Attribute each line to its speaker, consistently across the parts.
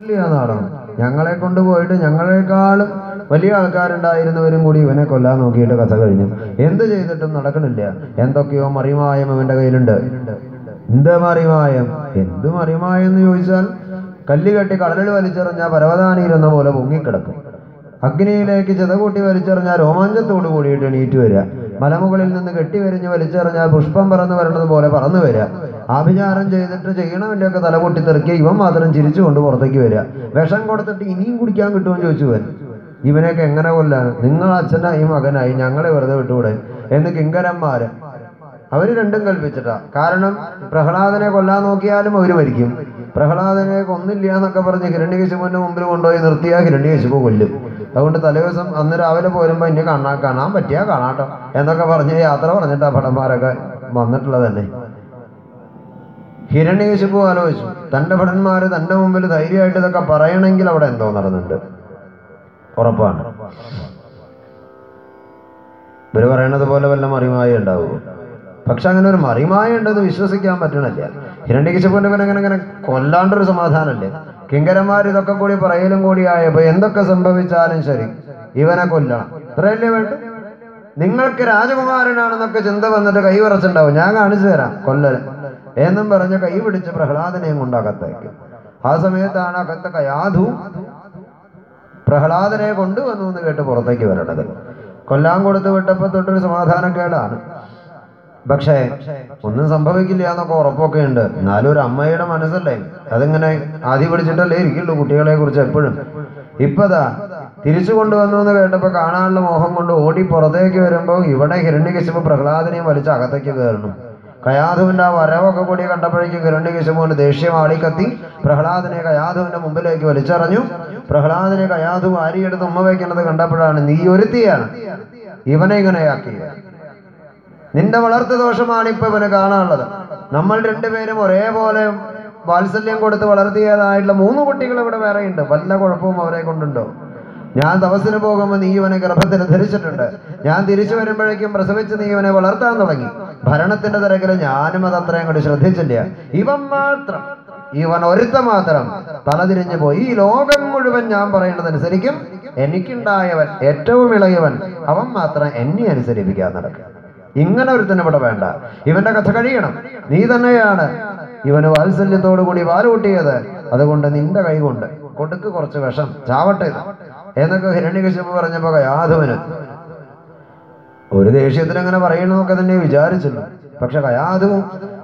Speaker 1: നാടകം ഞങ്ങളെ കൊണ്ടുപോയിട്ട് ഞങ്ങളെക്കാളും വലിയ ആൾക്കാരുണ്ടായിരുന്നവരും കൂടി ഇവനെ കൊല്ലാൻ നോക്കിയിട്ട് കഥ കഴിഞ്ഞു എന്ത് ചെയ്തിട്ടും നടക്കണില്ല എന്തൊക്കെയോ മറിമായം ഇവന്റെ കയ്യിലുണ്ട് എന്ത് മറിമായം എന്ത് മറിമായം എന്ന് ചോദിച്ചാൽ കല്ല് കെട്ടി കടലിൽ വലിച്ചെറിഞ്ഞാൽ പരവതാനിയിരുന്ന പോലെ പൊങ്ങിക്കിടക്കും അഗ്നിയിലേക്ക് ചിതകൂട്ടി വലിച്ചെറിഞ്ഞാൽ രോമാഞ്ചത്തോട് കൂടിയിട്ട് എണീറ്റ് വരിക മലമുകളിൽ നിന്ന് കെട്ടി വരിഞ്ഞ് വലിച്ചെറിഞ്ഞാൽ പുഷ്പം പറന്ന് വരുന്നത് പോലെ പറന്നു വരിക ആഭിചാരം ചെയ്തിട്ട് ചെയ്യണവൻ്റെ ഒക്കെ തല പൊട്ടി തെറിക്കുക ഇവൻ മാത്രം ചിരിച്ചുകൊണ്ട് പുറത്തേക്ക് വരിക വിഷം കൊടുത്തിട്ട് ഇനിയും കുടിക്കാൻ കിട്ടുമെന്ന് ചോദിച്ചു വൻ ഇവനെയൊക്കെ എങ്ങനെ കൊല്ലാൻ നിങ്ങൾ അച്ഛനായി മകനായി ഞങ്ങളെ വെറുതെ വിട്ടുകൂടെ എന്ന് കിങ്കരന്മാര് അവര് രണ്ടും കൽപ്പിച്ചിട്ടാ കാരണം പ്രഹ്ലാദനെ കൊല്ലാൻ നോക്കിയാലും അവര് മരിക്കും പ്രഹ്ലാദനെ കൊന്നില്ല എന്നൊക്കെ പറഞ്ഞ് ഹിരണ്യകശിപുവിന്റെ മുമ്പിൽ കൊണ്ടുപോയി നിർത്തിയാൽ ഹിരണ്യകശിപു കൊല്ലും അതുകൊണ്ട് തലേദിവസം അന്ന് രാവിലെ പോരുമ്പോ ഇനി കാണാൻ കാണാൻ പറ്റിയാ കാണാട്ടോ എന്നൊക്കെ പറഞ്ഞ് യാത്ര പറഞ്ഞിട്ടാ ഭടന്മാരൊക്കെ വന്നിട്ടുള്ളത് തന്നെ ഹിരണ്യകശിപു ആലോചിച്ചു തന്റെ ഭടന്മാര് തന്റെ മുമ്പിൽ ധൈര്യമായിട്ട് ഇതൊക്കെ പറയണമെങ്കിൽ അവിടെ എന്തോ നടന്നുണ്ട് ഉറപ്പാണ് ഇവര് പറയണത് പോലെ വല്ല മറിമായ ഉണ്ടാവുമോ പക്ഷെ അങ്ങനെ ഒരു മറിമായ ഉണ്ടെന്ന് വിശ്വസിക്കാൻ പറ്റണില്ല ഹിരണ്യകശിപുവിന്റെ പിന്നെ അങ്ങനെ അങ്ങനെ കൊല്ലാണ്ടൊരു സമാധാനമല്ലേ കിങ്കരന്മാർ ഇതൊക്കെ കൂടി പറയലും കൂടി ആയപ്പോ എന്തൊക്കെ സംഭവിച്ചാലും ശരി ഇവനെ കൊല്ലണം ഇത്രയല്ലേ വേണ്ട നിങ്ങൾക്ക് രാജകുമാരനാണെന്നൊക്കെ ചിന്ത വന്നിട്ട് കൈ വിറച്ചുണ്ടാവും ഞാൻ കാണിച്ചു തരാം കൊല്ലല് എന്നും പറഞ്ഞ് കൈ പിടിച്ച് പ്രഹ്ലാദനെയും കൊണ്ട് അകത്തേക്ക് ആ സമയത്താണ് അകത്തെ കയാധു പ്രഹ്ലാദനെ കൊണ്ടുവന്നു എന്ന് കേട്ട് പുറത്തേക്ക് വരണത് കൊല്ലാൻ കൊടുത്ത് വിട്ടപ്പോ തൊട്ടൊരു സമാധാനക്കേടാണ് പക്ഷേ ഒന്നും സംഭവിക്കില്ല എന്നൊക്കെ ഉറപ്പൊക്കെ ഉണ്ട് എന്നാലും ഒരു അമ്മയുടെ മനസ്സല്ലേ അതിങ്ങനെ ആദ്യം പിടിച്ചിട്ടല്ലേ ഇരിക്കുള്ളൂ കുട്ടികളെ കുറിച്ച് എപ്പോഴും ഇപ്പതാ തിരിച്ചു കൊണ്ടുവന്നു എന്ന് കേട്ടപ്പോ കാണാനുള്ള മോഹം കൊണ്ട് ഓടി പുറത്തേക്ക് വരുമ്പോ ഇവിടെ ഹിരണ്യകശിപ് പ്രഹ്ലാദനെയും വലിച്ച് അകത്തേക്ക് കയറണം കയാധുവിന്റെ ആ വരവൊക്കെ കൂടി കണ്ടപ്പോഴേക്കും ഹിരണ്യകശിപുവിന് ദേഷ്യം ആളിക്കത്തി പ്രഹ്ലാദനെ കയാധുവിന്റെ മുമ്പിലേക്ക് വലിച്ചെറിഞ്ഞു പ്രഹ്ലാദനെ കയാധു വാരിയെടുത്ത് ഉമ്മ വയ്ക്കുന്നത് കണ്ടപ്പോഴാണ് നീ ഒരുത്തിയാണ് ഇവനെ ഇങ്ങനെയാക്കിയത് നിന്റെ വളർത്തു ദോഷമാണ് ഇപ്പൊ ഇവന് കാണാനുള്ളത് നമ്മൾ രണ്ടുപേരും ഒരേപോലെ വാത്സല്യം കൊടുത്ത് വളർത്തിയതായിട്ടുള്ള മൂന്ന് കുട്ടികൾ ഇവിടെ വേറെയുണ്ട് വല്ല കുഴപ്പവും അവരെ കൊണ്ടുണ്ടോ ഞാൻ തപസ്സിന് പോകുമ്പോൾ നീ ഇവനെ ഗർഭത്തിൽ ധരിച്ചിട്ടുണ്ട് ഞാൻ തിരിച്ചു വരുമ്പോഴേക്കും പ്രസവിച്ച് നീ ഇവനെ വളർത്താൻ തുടങ്ങി ഭരണത്തിന്റെ തിരക്കിൽ ഞാനും അത് അത്രയും കൂടി ശ്രദ്ധിച്ചില്ല ഇവൻ മാത്രം ഇവൻ ഒരുത്ത മാത്രം തലതിരിഞ്ഞു പോയി ഈ ലോകം മുഴുവൻ ഞാൻ പറയുന്നതനുസരിക്കും എനിക്കുണ്ടായവൻ ഏറ്റവും ഇളയവൻ അവൻ മാത്രം എന്നെ അനുസരിപ്പിക്കാൻ നടക്കും ഇങ്ങനെ ഒരുത്തന് ഇവിടെ വേണ്ട ഇവന്റെ കഥ കഴിയണം നീ തന്നെയാണ് ഇവന് വാത്സല്യത്തോടു കൂടി വാലുകൂട്ടിയത് അതുകൊണ്ട് നിന്റെ കൈ കൊണ്ട് കൊടുക്ക് കുറച്ച് വിഷം ചാവട്ടെ ഇത്. എന്നൊക്കെ ഹിരണ്യകശിപ്പ് പറഞ്ഞപ്പോ കയാധുവിന് ഒരു ദേഷ്യത്തിന് അങ്ങനെ പറയണമെന്നൊക്കെ തന്നെ വിചാരിച്ചുള്ളൂ പക്ഷെ കയാധുവും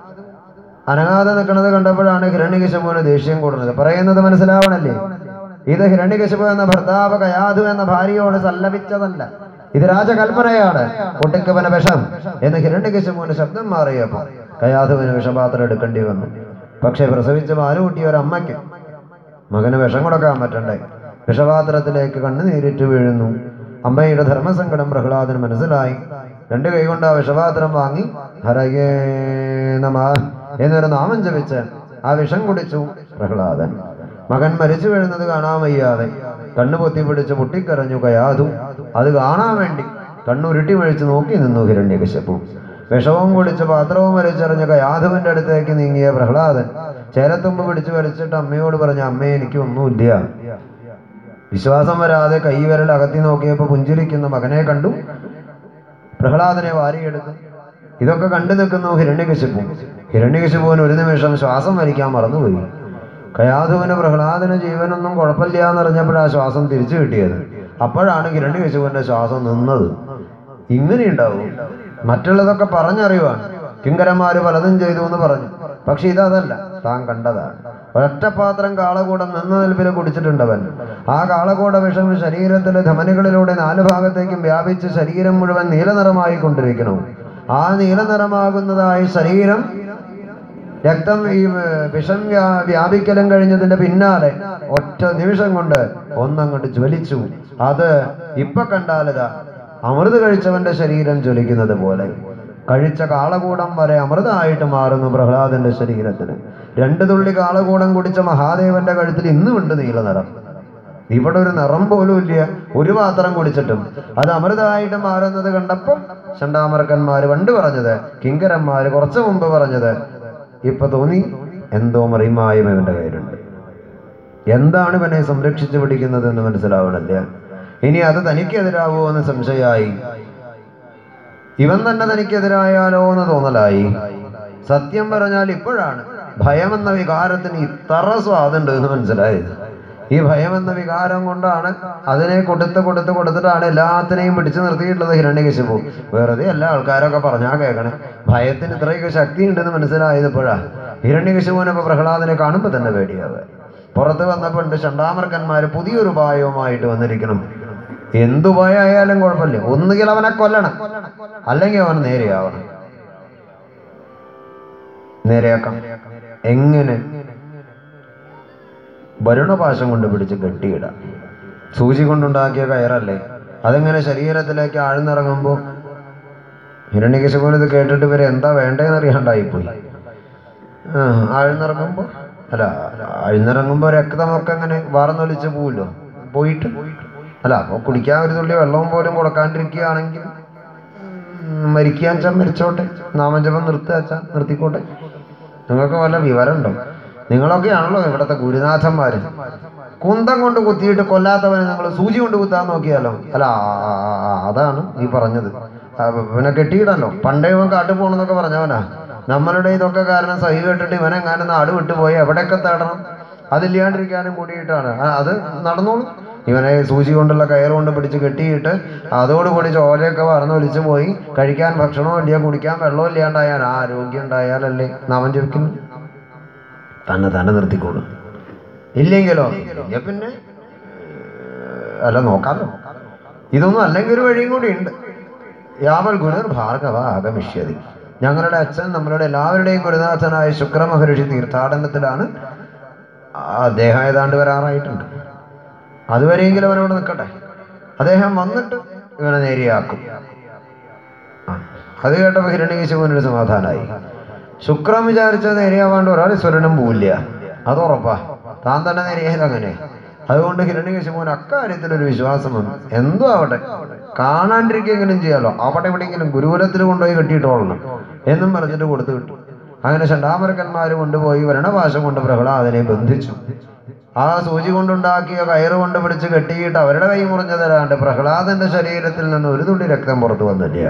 Speaker 1: അനങ്ങാതെ നിൽക്കുന്നത് കണ്ടപ്പോഴാണ് ഹിരണ്യകശിപുവിന് ദേഷ്യം കൂടുന്നത് പറയുന്നത് മനസ്സിലാവണല്ലേ ഇത് ഹിരണ്യകശിപു എന്ന ഭർത്താവ് കയാധു എന്ന ഭാര്യയോട് സല്ലപിച്ചതല്ല ഇത് രാജകൽപ്പനയാണ് കുട്ടിക്കവന വിഷം എന്ന് ഹിരണ്യകശിപുവിന് ശബ്ദം മാറിയപ്പോൾ കയാധുവിന് വിഷപാത്രം എടുക്കേണ്ടി വന്നു പക്ഷെ പ്രസവിച്ച മാലുകൂട്ടിയ ഒരു അമ്മയ്ക്ക് മകന് വിഷം കൊടുക്കാൻ പറ്റണ്ടേ വിഷപാത്രത്തിലേക്ക് കണ്ണുനീരിട്ട് വീഴുന്നു അമ്മയുടെ ധർമ്മസങ്കടം പ്രഹ്ലാദന് മനസ്സിലായി രണ്ട് കൈകൊണ്ട് ആ വിഷപാത്രം വാങ്ങി ഹരയേ നമ എന്നൊരു നാമം ജപിച്ച് ആ വിഷം കുടിച്ചു പ്രഹ്ലാദൻ മകൻ മരിച്ചു വീഴുന്നത് കാണാൻ വയ്യാതെ കണ്ണു പൊത്തി പിടിച്ച് പൊട്ടിക്കരഞ്ഞു കയാതു അത് കാണാൻ വേണ്ടി കണ്ണുരുട്ടി വഴിച്ച് നോക്കി നിന്നു ഹിരണ്യകശപ്പു വിഷവും കുടിച്ച് പാത്രവും വലിച്ചെറിഞ്ഞ കയാധുവിന്റെ അടുത്തേക്ക് നീങ്ങിയ പ്രഹ്ലാദൻ ചേരത്തുമ്പ് പിടിച്ചു വലിച്ചിട്ട് അമ്മയോട് പറഞ്ഞു അമ്മേ എനിക്ക് ഒന്നുമില്ല വിശ്വാസം വരാതെ കൈവിരൽ അകത്തി നോക്കിയപ്പോൾ പുഞ്ചിരിക്കുന്ന മകനെ കണ്ടു പ്രഹ്ലാദനെ വാരിയെടുത്തു ഇതൊക്കെ കണ്ടു നിൽക്കുന്നു ഹിരണ്യകശിപ്പു ഹിരണ്യകശിപ്പുവിന് ഒരു നിമിഷം ശ്വാസം വലിക്കാൻ മറന്നുപോയി കയാധുവിന് പ്രഹ്ലാദന് ജീവനൊന്നും കുഴപ്പമില്ല എന്നറിഞ്ഞപ്പോഴാ ശ്വാസം തിരിച്ചു കിട്ടിയത് അപ്പോഴാണ് ഹിരണ്യകശിപുവിന്റെ ശ്വാസം നിന്നത് ഇങ്ങനെയുണ്ടാവും മറ്റുള്ളതൊക്കെ പറഞ്ഞറിയുവാണ് കിങ്കരന്മാര് പലതും ചെയ്തു എന്ന് പറഞ്ഞു പക്ഷെ ഇതല്ല താൻ കണ്ടതാണ് ഒറ്റപാത്രം കാളകൂടം നിന്ന നിൽപ്പിൽ കുടിച്ചിട്ടുണ്ടവൻ ആ കാളകൂട വിഷം ശരീരത്തിലെ ധമനികളിലൂടെ നാല് ഭാഗത്തേക്കും വ്യാപിച്ച് ശരീരം മുഴുവൻ നീലനിറമായി കൊണ്ടിരിക്കുന്നു ആ നീലനിറമാകുന്നതായ ശരീരം രക്തം ഈ ഏർ, വിഷം വ്യാ- വ്യാപിക്കലും കഴിഞ്ഞതിന്റെ പിന്നാലെ ഒറ്റ നിമിഷം കൊണ്ട് ഒന്നങ്ങോട്ട് ജ്വലിച്ചു അത് ഇപ്പൊ കണ്ടാലിതാ അമൃത് കഴിച്ചവന്റെ ശരീരം ജ്വലിക്കുന്നത് പോലെ കഴിച്ച കാളകൂടം വരെ അമൃതമായിട്ട് മാറുന്നു പ്രഹ്ലാദന്റെ ശരീരത്തിന് രണ്ട് തുള്ളി കാളകൂടം കുടിച്ച മഹാദേവന്റെ കഴുത്തിൽ ഇന്നുമുണ്ട് നീലനിറം ഇവിടെ ഒരു നിറം പോലും ഇല്ല ഒരു പാത്രം കുടിച്ചിട്ടും അത് അമൃതമായിട്ട് മാറുന്നത് കണ്ടപ്പം ചണ്ടാമർക്കന്മാര് പണ്ട് പറഞ്ഞത് കിങ്കരന്മാര് കുറച്ചു മുമ്പ് പറഞ്ഞത് ഇപ്പൊ തോന്നി എന്തോ മറിമായും ഇവന്റെ കയ്യിലുണ്ട് എന്താണ് ഇവനെ സംരക്ഷിച്ചു പിടിക്കുന്നത് എന്ന് മനസ്സിലാവണില്ല ഇനി അത് തനിക്കെതിരാവോ എന്ന് സംശയമായി ഇവൻ തന്നെ തനിക്കെതിരായാലോ എന്ന് തോന്നലായി സത്യം പറഞ്ഞാൽ ഇപ്പോഴാണ് ഭയം എന്ന വികാരത്തിന് ഇത്ര സ്വാദുണ്ട് എന്ന് മനസ്സിലായത് ഈ ഭയം എന്ന വികാരം കൊണ്ടാണ് അതിനെ കൊടുത്ത് കൊടുത്ത് കൊടുത്തിട്ടാണ് എല്ലാത്തിനെയും പിടിച്ചു നിർത്തിയിട്ടുള്ളത് ഹിരണ്യകശിപു വെറുതെ എല്ലാ ആൾക്കാരൊക്കെ പറഞ്ഞാ കേൾക്കണേ ഭയത്തിന് ഇത്രയൊക്കെ ശക്തി ഉണ്ടെന്ന് മനസ്സിലായത് ഇപ്പോഴാ ഹിരണ്യകശിപുവിനൊക്കെ പ്രഹ്ലാദനെ കാണുമ്പോൾ തന്നെ പേടിയാവുക പുറത്ത് വന്നപ്പോൾ ഉണ്ട് ചണ്ടാമർക്കന്മാര് പുതിയൊരു ഉപായവുമായിട്ട് വന്നിരിക്കണം എന്തുപായാലും കുഴപ്പമില്ല ഒന്നുകിൽ അവനെ കൊല്ലണം അല്ലെങ്കിൽ അവൻ നേരെയാവണം നേരെയാക്കാം എങ്ങനെ വരുണപാശം കൊണ്ട് പിടിച്ച് കെട്ടിയിടാം സൂചി കൊണ്ടുണ്ടാക്കിയ കയറല്ലേ അതെങ്ങനെ ശരീരത്തിലേക്ക് ആഴ്ന്നിറങ്ങുമ്പോൾ ഹിരണ്യകശിപുൻ ഇത് കേട്ടിട്ട് ഇവരെ എന്താ വേണ്ടതെന്ന് അറിയാണ്ടായിപ്പോയി ആ, ആഴ്ന്നിറങ്ങുമ്പോൾ അല്ല ആഴ്ന്നിറങ്ങുമ്പോൾ രക്തമൊക്കെ അങ്ങനെ വാർന്നൊലിച്ച് പോവില്ലോ പോയിട്ട് അല്ല അപ്പോൾ കുടിക്കാൻ ഒരു തുള്ളി വെള്ളവും പോലും കൊടുക്കാണ്ടിരിക്കുകയാണെങ്കിൽ ഉം, മരിക്കാൻ വെച്ചാൽ മരിച്ചോട്ടെ നാമജപം നിർത്തുക വെച്ചാൽ നിർത്തിക്കോട്ടെ നിങ്ങൾക്ക് വല്ല വിവരമുണ്ടോ നിങ്ങളൊക്കെയാണല്ലോ ഇവിടുത്തെ ഗുരുനാഥന്മാര് കുന്തം കൊണ്ട് കുത്തിയിട്ട് കൊല്ലാത്തവനെ നിങ്ങൾ സൂചി കൊണ്ട് കുത്താൻ നോക്കിയാലോ അല്ല ആ, ആ, ആ, ആ, അതാണ് ഈ പറഞ്ഞത് ആ, പിന്നെ കെട്ടിയിടല്ലോ പണ്ടേ ഇവൻ കാട്ടു പോകണമെന്നൊക്കെ പറഞ്ഞവനാ നമ്മളുടെ ഇതൊക്കെ കാരണം സഹി കേട്ടിട്ട് ഇവനെങ്ങാനും നാട് വിട്ടുപോയി എവിടെയൊക്കെ തേടണം അതില്ലാണ്ടിരിക്കാനും കൂടിയിട്ടാണ് ആ, അത് നടന്നോളൂ ഇവനെ സൂചി കൊണ്ടുള്ള കയർ കൊണ്ട് പിടിച്ച് കെട്ടിയിട്ട് അതോടുകൂടി ചോരയൊക്കെ പറന്ന് ഒലിച്ചു പോയി കഴിക്കാൻ ഭക്ഷണവും ഇല്ല കുടിക്കാൻ വെള്ളവും ഇല്ലാണ്ടായാൽ ആരോഗ്യം ഉണ്ടായാലല്ലേ നാമം ജപിക്കുന്നു തന്നെ തന്നെ നിർത്തിക്കോളും ഇല്ലെങ്കിലോ ഇല്ലെങ്കിൽ പിന്നെ ഏഹ്, അല്ല നോക്കാമല്ലോ ഇതൊന്നും അല്ലെങ്കിൽ ഒരു വഴിയും കൂടി ഉണ്ട് യാവൽ ഗുണർ ഭാർഗവ ആഗമിഷ്യതി ഞങ്ങളുടെ അച്ഛൻ നമ്മളുടെ എല്ലാവരുടെയും ഗുരുനാഥനായ ശുക്ര മഹർഷി തീർത്ഥാടനത്തിലാണ് അദ്ദേഹം ഏതാണ്ട് വരാറായിട്ടുണ്ട് അതുവരെയെങ്കിലും അവനോട് നിൽക്കട്ടെ അദ്ദേഹം വന്നിട്ട് ഇവനെ നേരെയാക്കും ആ, അത് കേട്ടപ്പോൾ ഹിരണ്യകശിപുവിനൊരു സമാധാനമായി ശുക്രൻ വിചാരിച്ചത് നേരെയാവാണ്ട് ഒരാൾ സ്വരണം പോവില്ല അത് ഉറപ്പാ താൻ തന്നെ നേരെയായത് അങ്ങനെ അതുകൊണ്ട് ഹിരണ്യകശിപുവിന് അക്കാര്യത്തിലൊരു വിശ്വാസം വന്നു എന്തോ ആവട്ടെ കാണാണ്ടിരിക്കെങ്കിലും ചെയ്യാലോ അവിടെ എവിടെയെങ്കിലും ഗുരുകുലത്തിൽ കൊണ്ടുപോയി കെട്ടിയിട്ടോളണം എന്നും പറഞ്ഞിട്ട് കൊടുത്തു വിട്ടു അങ്ങനെ ചണ്ടാമരക്കന്മാർ കൊണ്ടുപോയി വരണപാശം കൊണ്ട് പ്രഹ്ലാദനെ ബന്ധിച്ചു ആ സൂചി കൊണ്ടുണ്ടാക്കിയ കയറ് കൊണ്ട് പിടിച്ച് കെട്ടിയിട്ട് അവരുടെ കൈ മുറിഞ്ഞതല്ലാണ്ട് പ്രഹ്ലാദന്റെ ശരീരത്തിൽ നിന്ന് ഒരു തുള്ളി രക്തം പുറത്തു വന്നില്ല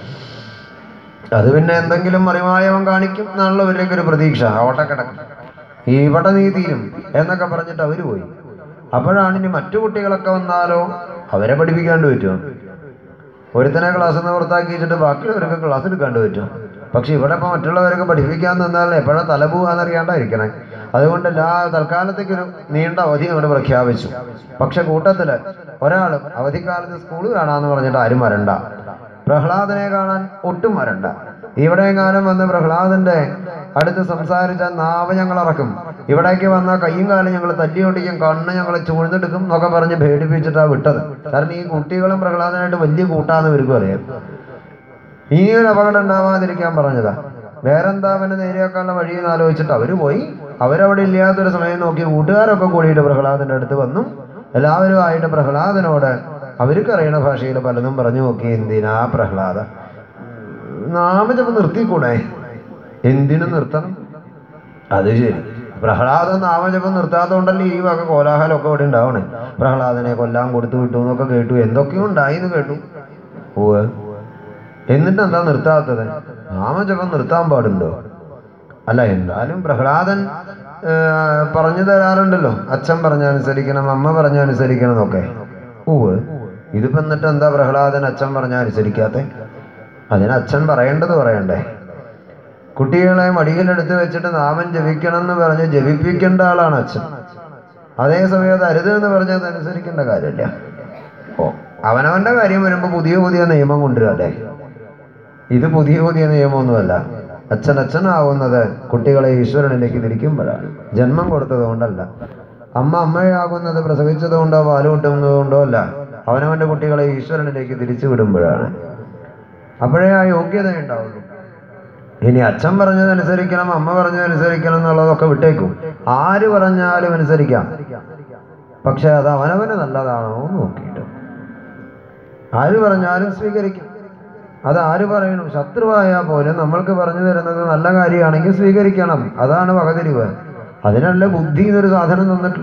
Speaker 1: അത് പിന്നെ എന്തെങ്കിലും മറിമായവൻ കാണിക്കും എന്നുള്ള ഇവരുടെയൊക്കെ ഒരു പ്രതീക്ഷ അവിടെ കിടക്കും ഇവിടെ നീ തീരും എന്നൊക്കെ പറഞ്ഞിട്ട് അവര് പോയി അപ്പോഴാണ് ഇനി മറ്റു കുട്ടികളൊക്കെ വന്നാലോ അവരെ പഠിപ്പിക്കാണ്ട് പറ്റുമോ ഒരുത്തനെ ക്ലാസ് നിന്ന് പുറത്താക്കി ബാക്കിയുള്ളവർക്ക് ക്ലാസ് എടുക്കാണ്ട് പറ്റും പക്ഷെ ഇവിടെ ഇപ്പൊ മറ്റുള്ളവരൊക്കെ പഠിപ്പിക്കാൻ നിന്നാൽ എപ്പോഴാ തല പോവാന്നറിയാണ്ടായിരിക്കണേ അതുകൊണ്ട് എല്ലാ തൽക്കാലത്തേക്കൊരു നീണ്ട അവധി അങ്ങോട്ട് പ്രഖ്യാപിച്ചു പക്ഷെ കൂട്ടത്തില് ഒരാളും അവധിക്കാലത്ത് സ്കൂൾ കാണാന്ന് പറഞ്ഞിട്ട് ആരും വരണ്ട പ്രഹ്ലാദനെ കാണാൻ ഒട്ടും വരണ്ട ഇവിടെ എങ്ങാനും വന്ന് പ്രഹ്ലാദന്റെ അടുത്ത് സംസാരിച്ച നാവ് ഞങ്ങൾ ഇറക്കും ഇവിടേക്ക് വന്ന കയ്യും കാലും ഞങ്ങൾ തല്ലിയൊട്ടിക്കും കണ്ണ് ഞങ്ങൾ ചൂഴ്ന്നെടുക്കും എന്നൊക്കെ പറഞ്ഞ് പേടിപ്പിച്ചിട്ടാ വിട്ടത് കാരണം ഈ കുട്ടികളും പ്രഹ്ലാദനായിട്ട് വലിയ കൂട്ടാന്ന് ഇവർക്കും അറിയാം ഇനി ഒരു അപകടം ഉണ്ടാവാതിരിക്കാൻ പറഞ്ഞതാ വേറെന്താ അവനെ നേരെയാക്കാനുള്ള വഴിയെന്ന് ആലോചിച്ചിട്ട് അവര് പോയി അവരവിടെ ഇല്ലാത്തൊരു സമയം നോക്കി കൂട്ടുകാരൊക്കെ കൂടിയിട്ട് പ്രഹ്ലാദന്റെ അടുത്ത് വന്നു എല്ലാവരും ആയിട്ട് പ്രഹ്ലാദനോട് അവർക്ക് അറിയണ ഭാഷയിൽ പലതും പറഞ്ഞു നോക്കി എന്തിനാ പ്രഹ്ലാദ നാമജപം നിർത്തിക്കൂടെ എന്തിനു നിർത്തണം അത് ശരി പ്രഹ്ലാദൻ നാമജപം നിർത്താത്തതുകൊണ്ടല്ലേ ഈ വക കോലാഹലമൊക്കെ ഇവിടെ ഉണ്ടാവണേ പ്രഹ്ലാദനെ കൊല്ലാൻ കൊടുത്തു വിട്ടു എന്നൊക്കെ കേട്ടു എന്തൊക്കെയോ ഉണ്ടായി എന്ന് കേട്ടു ഓ എന്നിട്ട് എന്താ നിർത്താത്തത് നാമജപം നിർത്താൻ പാടുണ്ടോ അല്ല എന്തായാലും പ്രഹ്ലാദൻ ആ, പറഞ്ഞു തരാറുണ്ടല്ലോ അച്ഛൻ പറഞ്ഞ അനുസരിക്കണം അമ്മ പറഞ്ഞ അനുസരിക്കണം എന്നൊക്കെ ഓവ് ഇതിപ്പോ എന്നിട്ട് എന്താ പ്രഹ്ലാദൻ അച്ഛൻ പറഞ്ഞ അനുസരിക്കാത്തെ അതിന് അച്ഛൻ പറയേണ്ടത് പറയണ്ടേ കുട്ടികളെ മടിയിലെടുത്ത് വെച്ചിട്ട് നാമം ജപിക്കണം എന്ന് പറഞ്ഞ് ജപിപ്പിക്കേണ്ട ആളാണ് അച്ഛൻ അതേ സമയത്ത് അരുത് എന്ന് പറഞ്ഞത് അനുസരിക്കേണ്ട കാര്യമില്ല ഓ അവനവന്റെ കാര്യം വരുമ്പോ പുതിയ പുതിയ നിയമം കൊണ്ടുവരല്ലേ ഇത് പുതിയ പുതിയ നിയമമൊന്നുമല്ല അച്ഛൻ അച്ഛനാവുന്നത് കുട്ടികളെ ഈശ്വരനിലേക്ക് തിരിക്കുമ്പോഴാണ് ജന്മം കൊടുത്തത് കൊണ്ടല്ല അമ്മ അമ്മയാകുന്നത് പ്രസവിച്ചത് കൊണ്ടോ പാല് കിട്ടുന്നത് കൊണ്ടോ അല്ല അവനവന്റെ കുട്ടികളെ ഈശ്വരനിലേക്ക് തിരിച്ചു വിടുമ്പോഴാണ് അപ്പോഴേ ആ യോഗ്യത ഉണ്ടാവുള്ളൂ ഇനി അച്ഛൻ പറഞ്ഞത് അനുസരിക്കണം അമ്മ പറഞ്ഞത് അനുസരിക്കണം എന്നുള്ളതൊക്കെ വിട്ടേക്കും ആര് പറഞ്ഞാലും അനുസരിക്കാം പക്ഷെ അത് അവനവന് നല്ലതാണോ എന്ന് നോക്കിയിട്ട് ആര് പറഞ്ഞാലും സ്വീകരിക്കും അത് ആര് പറയണം ശത്രുവായാൽ പോലും നമ്മൾക്ക് പറഞ്ഞു തരുന്നത് നല്ല കാര്യമാണെങ്കിൽ സ്വീകരിക്കണം അതാണ് വകതിരിവ് അതിനല്ല ബുദ്ധി എന്നൊരു സാധനം തന്നിട്ടുള്ളത്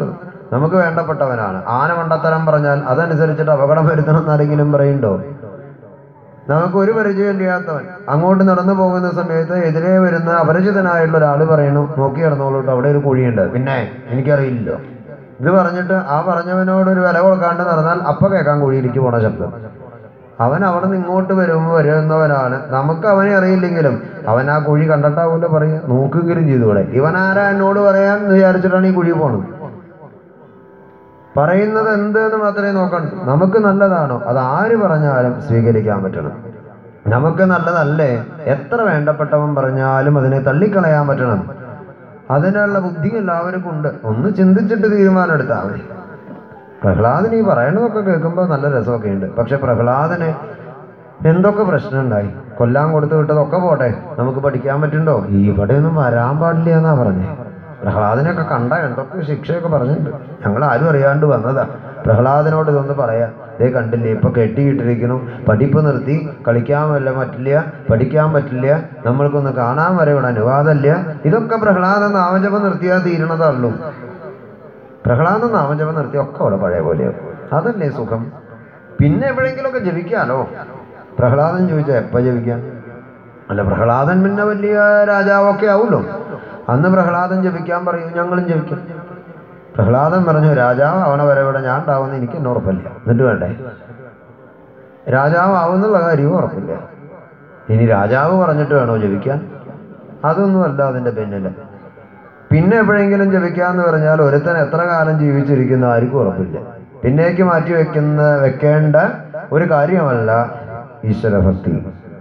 Speaker 1: നമുക്ക് വേണ്ടപ്പെട്ടവനാണ് ആന മണ്ടത്തരം പറഞ്ഞാൽ അതനുസരിച്ചിട്ട് അപകടം വരുത്തണം എന്നാരെങ്കിലും പറയുന്നുണ്ടോ നമുക്ക് ഒരു പരിചയമില്ലാത്തവൻ അങ്ങോട്ട് നടന്നു പോകുന്ന സമയത്ത് എതിരെ വരുന്ന അപരിചിതനായുള്ള ഒരാൾ പറയണു നോക്കി കിടന്നോളൂട്ടോ അവിടെ ഒരു കുഴിയുണ്ട് പിന്നെ എനിക്കറിയില്ലല്ലോ ഇത് പറഞ്ഞിട്ട് ആ പറഞ്ഞവനോട് ഒരു വില കൊടുക്കാണ്ട് നടന്നാൽ അപ്പൊ കേൾക്കാൻ കുഴിയിലേക്ക് പോണ ശബ്ദം അവൻ അവിടെ നിന്ന് ഇങ്ങോട്ട് വരുമ്പോൾ വരുന്നവനാണ് നമുക്ക് അവനെ അറിയില്ലെങ്കിലും അവൻ ആ കുഴി കണ്ടിട്ടാവൂല്ലോ പറയാ നോക്കെങ്കിലും ചെയ്തുകൂടെ ഇവൻ ആരാ എന്നോട് പറയാൻ വിചാരിച്ചിട്ടാണ് ഈ കുഴി പോണത് പറയുന്നത് എന്ത് എന്ന് മാത്രമേ നോക്കണ്ടു നമുക്ക് നല്ലതാണോ അത് ആര് പറഞ്ഞാലും സ്വീകരിക്കാൻ പറ്റണം നമുക്ക് നല്ലതല്ലേ എത്ര വേണ്ടപ്പെട്ടവൻ പറഞ്ഞാലും അതിനെ തള്ളിക്കളയാൻ പറ്റണം അതിനുള്ള ബുദ്ധി എല്ലാവർക്കും ഉണ്ട് ഒന്ന് ചിന്തിച്ചിട്ട് തീരുമാനം എടുത്താൽ മതി പ്രഹ്ലാദന് ഈ പറയണതൊക്കെ കേൾക്കുമ്പോൾ നല്ല രസമൊക്കെ ഉണ്ട് പക്ഷെ പ്രഹ്ലാദന് എന്തൊക്കെ പ്രശ്നം ഉണ്ടായി കൊല്ലാൻ കൊടുത്തു വിട്ടതൊക്കെ പോട്ടെ നമുക്ക് പഠിക്കാൻ പറ്റുണ്ടോ ഇവിടെ ഒന്നും വരാൻ പാടില്ല എന്നാ പറഞ്ഞേ പ്രഹ്ലാദനൊക്കെ കണ്ട എന്തൊക്കെ ശിക്ഷയൊക്കെ പറഞ്ഞിട്ടുണ്ട് ഞങ്ങൾ ആരും അറിയാണ്ട് വന്നതാ പ്രഹ്ലാദനോട് ഇതൊന്ന് പറയാം ദേ കണ്ടില്ലേ ഇപ്പൊ കെട്ടിയിട്ടിരിക്കുന്നു പഠിപ്പ് നിർത്തി കളിക്കാൻ വല്ല പറ്റില്ല പഠിക്കാൻ പറ്റില്ല നമ്മൾക്കൊന്ന് കാണാൻ വരെ ഇവിടെ അനുവാദമില്ല ഇതൊക്കെ പ്രഹ്ലാദൻ നാമജപം നിർത്തിയാൽ തീരണതള്ളൂ പ്രഹ്ലാദൻ നാമജപം നിർത്തി ഒക്കെ അവിടെ പഴയ പോലെയോ അതല്ലേ സുഖം പിന്നെ എപ്പോഴെങ്കിലുമൊക്കെ ജപിക്കാലോ പ്രഹ്ലാദൻ ചോദിച്ചാൽ എപ്പോ ജപിക്കാം അല്ല പ്രഹ്ലാദൻ പിന്നെ വലിയ രാജാവൊക്കെ ആവുമല്ലോ അന്ന് പ്രഹ്ലാദൻ ജപിക്കാൻ പറയും ഞങ്ങളും ജപിക്കും പ്രഹ്ലാദൻ പറഞ്ഞു രാജാവ് അവനെ വരെ ഇവിടെ ഞാൻ ഉണ്ടാവുമെന്ന് എനിക്ക് എന്നെ ഉറപ്പില്ല എന്നിട്ട് വേണ്ടേ രാജാവ് ആവുന്നുള്ള കാര്യവും ഉറപ്പില്ല ഇനി രാജാവ് പറഞ്ഞിട്ട് വേണോ ജപിക്കാൻ അതൊന്നുമല്ല അതിന്റെ പിന്നില് പിന്നെ എപ്പോഴെങ്കിലും ജപിക്കാന്ന് പറഞ്ഞാൽ ഒരുത്തൻ എത്ര കാലം ജീവിച്ചിരിക്കുന്ന ആർക്കും ഉറപ്പില്ല പിന്നേക്ക് മാറ്റി വെക്കുന്ന വെക്കേണ്ട ഒരു കാര്യമല്ല ഈശ്വരഭക്തി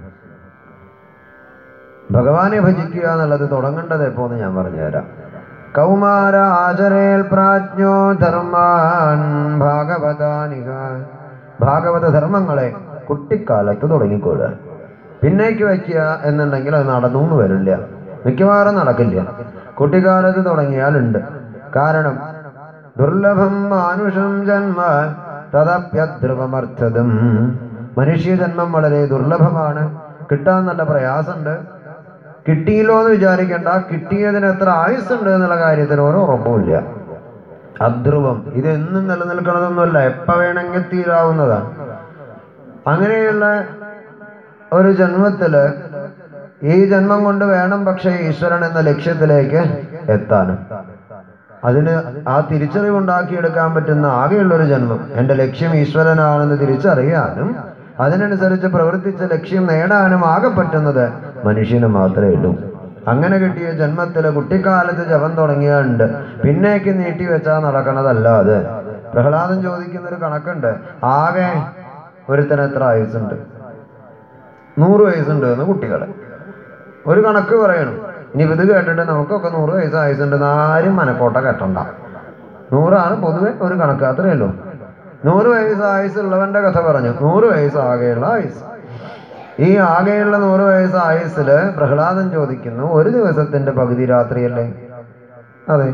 Speaker 1: ഭഗവാനെ ഭജിക്കുക എന്നുള്ളത് തുടങ്ങേണ്ടത് എപ്പോന്ന് ഞാൻ പറഞ്ഞുതരാം കൗമാര ആചരേൽ പ്രാജ്ഞോ ധർമാൻ ഭാഗവതാനിക ഭാഗവത ധർമ്മങ്ങളെ കുട്ടിക്കാലത്ത് തുടങ്ങിക്കൊള്ളുക പിന്നേക്ക് വയ്ക്കുക എന്നുണ്ടെങ്കിൽ അത് നടന്നു എന്ന് വരില്ല മിക്കവാറും നടക്കില്ല കുട്ടിക്കാലത്ത് തുടങ്ങിയാലുണ്ട് കാരണം ദുർലഭം മാനുഷം ജന്മ തദപ്യധ്രുവമർത്ഥതും മനുഷ്യജന്മം വളരെ ദുർലഭമാണ് കിട്ടാൻ നല്ല പ്രയാസമുണ്ട് കിട്ടിയില്ലോ എന്ന് വിചാരിക്കേണ്ട കിട്ടിയതിന് എത്ര ആയുസ്സുണ്ട് എന്നുള്ള കാര്യത്തിന് ഒരു ഉറപ്പുമില്ല അധ്രുവം ഇത് എന്നും നിലനിൽക്കണതൊന്നുമല്ല എപ്പ വേണമെങ്കിൽ തീരാവുന്നതാണ് അങ്ങനെയുള്ള ഒരു ജന്മത്തില് ഈ ജന്മം കൊണ്ട് വേണം പക്ഷേ ഈശ്വരൻ എന്ന ലക്ഷ്യത്തിലേക്ക് എത്താനും അതിന് ആ തിരിച്ചറിവ് ഉണ്ടാക്കിയെടുക്കാൻ പറ്റുന്ന ആകെയുള്ള ഒരു ജന്മം എൻ്റെ ലക്ഷ്യം ഈശ്വരനാണെന്ന് തിരിച്ചറിയാനും അതിനനുസരിച്ച് പ്രവർത്തിച്ച ലക്ഷ്യം നേടാനും ആകെ പറ്റുന്നത് മനുഷ്യന് മാത്രമേ ഉള്ളൂ അങ്ങനെ കിട്ടിയ ജന്മത്തില് കുട്ടിക്കാലത്ത് ജപം തുടങ്ങിയുണ്ട് പിന്നേക്ക് നീട്ടി വെച്ചാൽ നടക്കണതല്ല അത് പ്രഹ്ലാദൻ ചോദിക്കുന്ന ഒരു കണക്കുണ്ട് ആകെ ഒരുത്തന് എത്ര ആയുസുണ്ട് നൂറ് വയസ്സുണ്ട് എന്ന് കുട്ടികളെ ഒരു കണക്ക് പറയണം ഇനി ഇത് കേട്ടിട്ട് നമുക്കൊക്കെ നൂറ് വയസ്സ് ആയുസുണ്ട് ആരും മനക്കോട്ട കെട്ടണ്ട നൂറാണ് പൊതുവെ ഒരു കണക്ക് അത്രയേ ഉള്ളൂ നൂറ് വയസ്സ് ആയുസുള്ളവന്റെ കഥ പറഞ്ഞു നൂറ് വയസ്സ് ആകെയുള്ള ആയുസ് ഈ ആകെയുള്ള നൂറ് വയസ്സ് ആയുസ്സില് പ്രഹ്ലാദൻ ചോദിക്കുന്നു ഒരു ദിവസത്തിന്റെ പകുതി രാത്രിയല്ലേ അതെ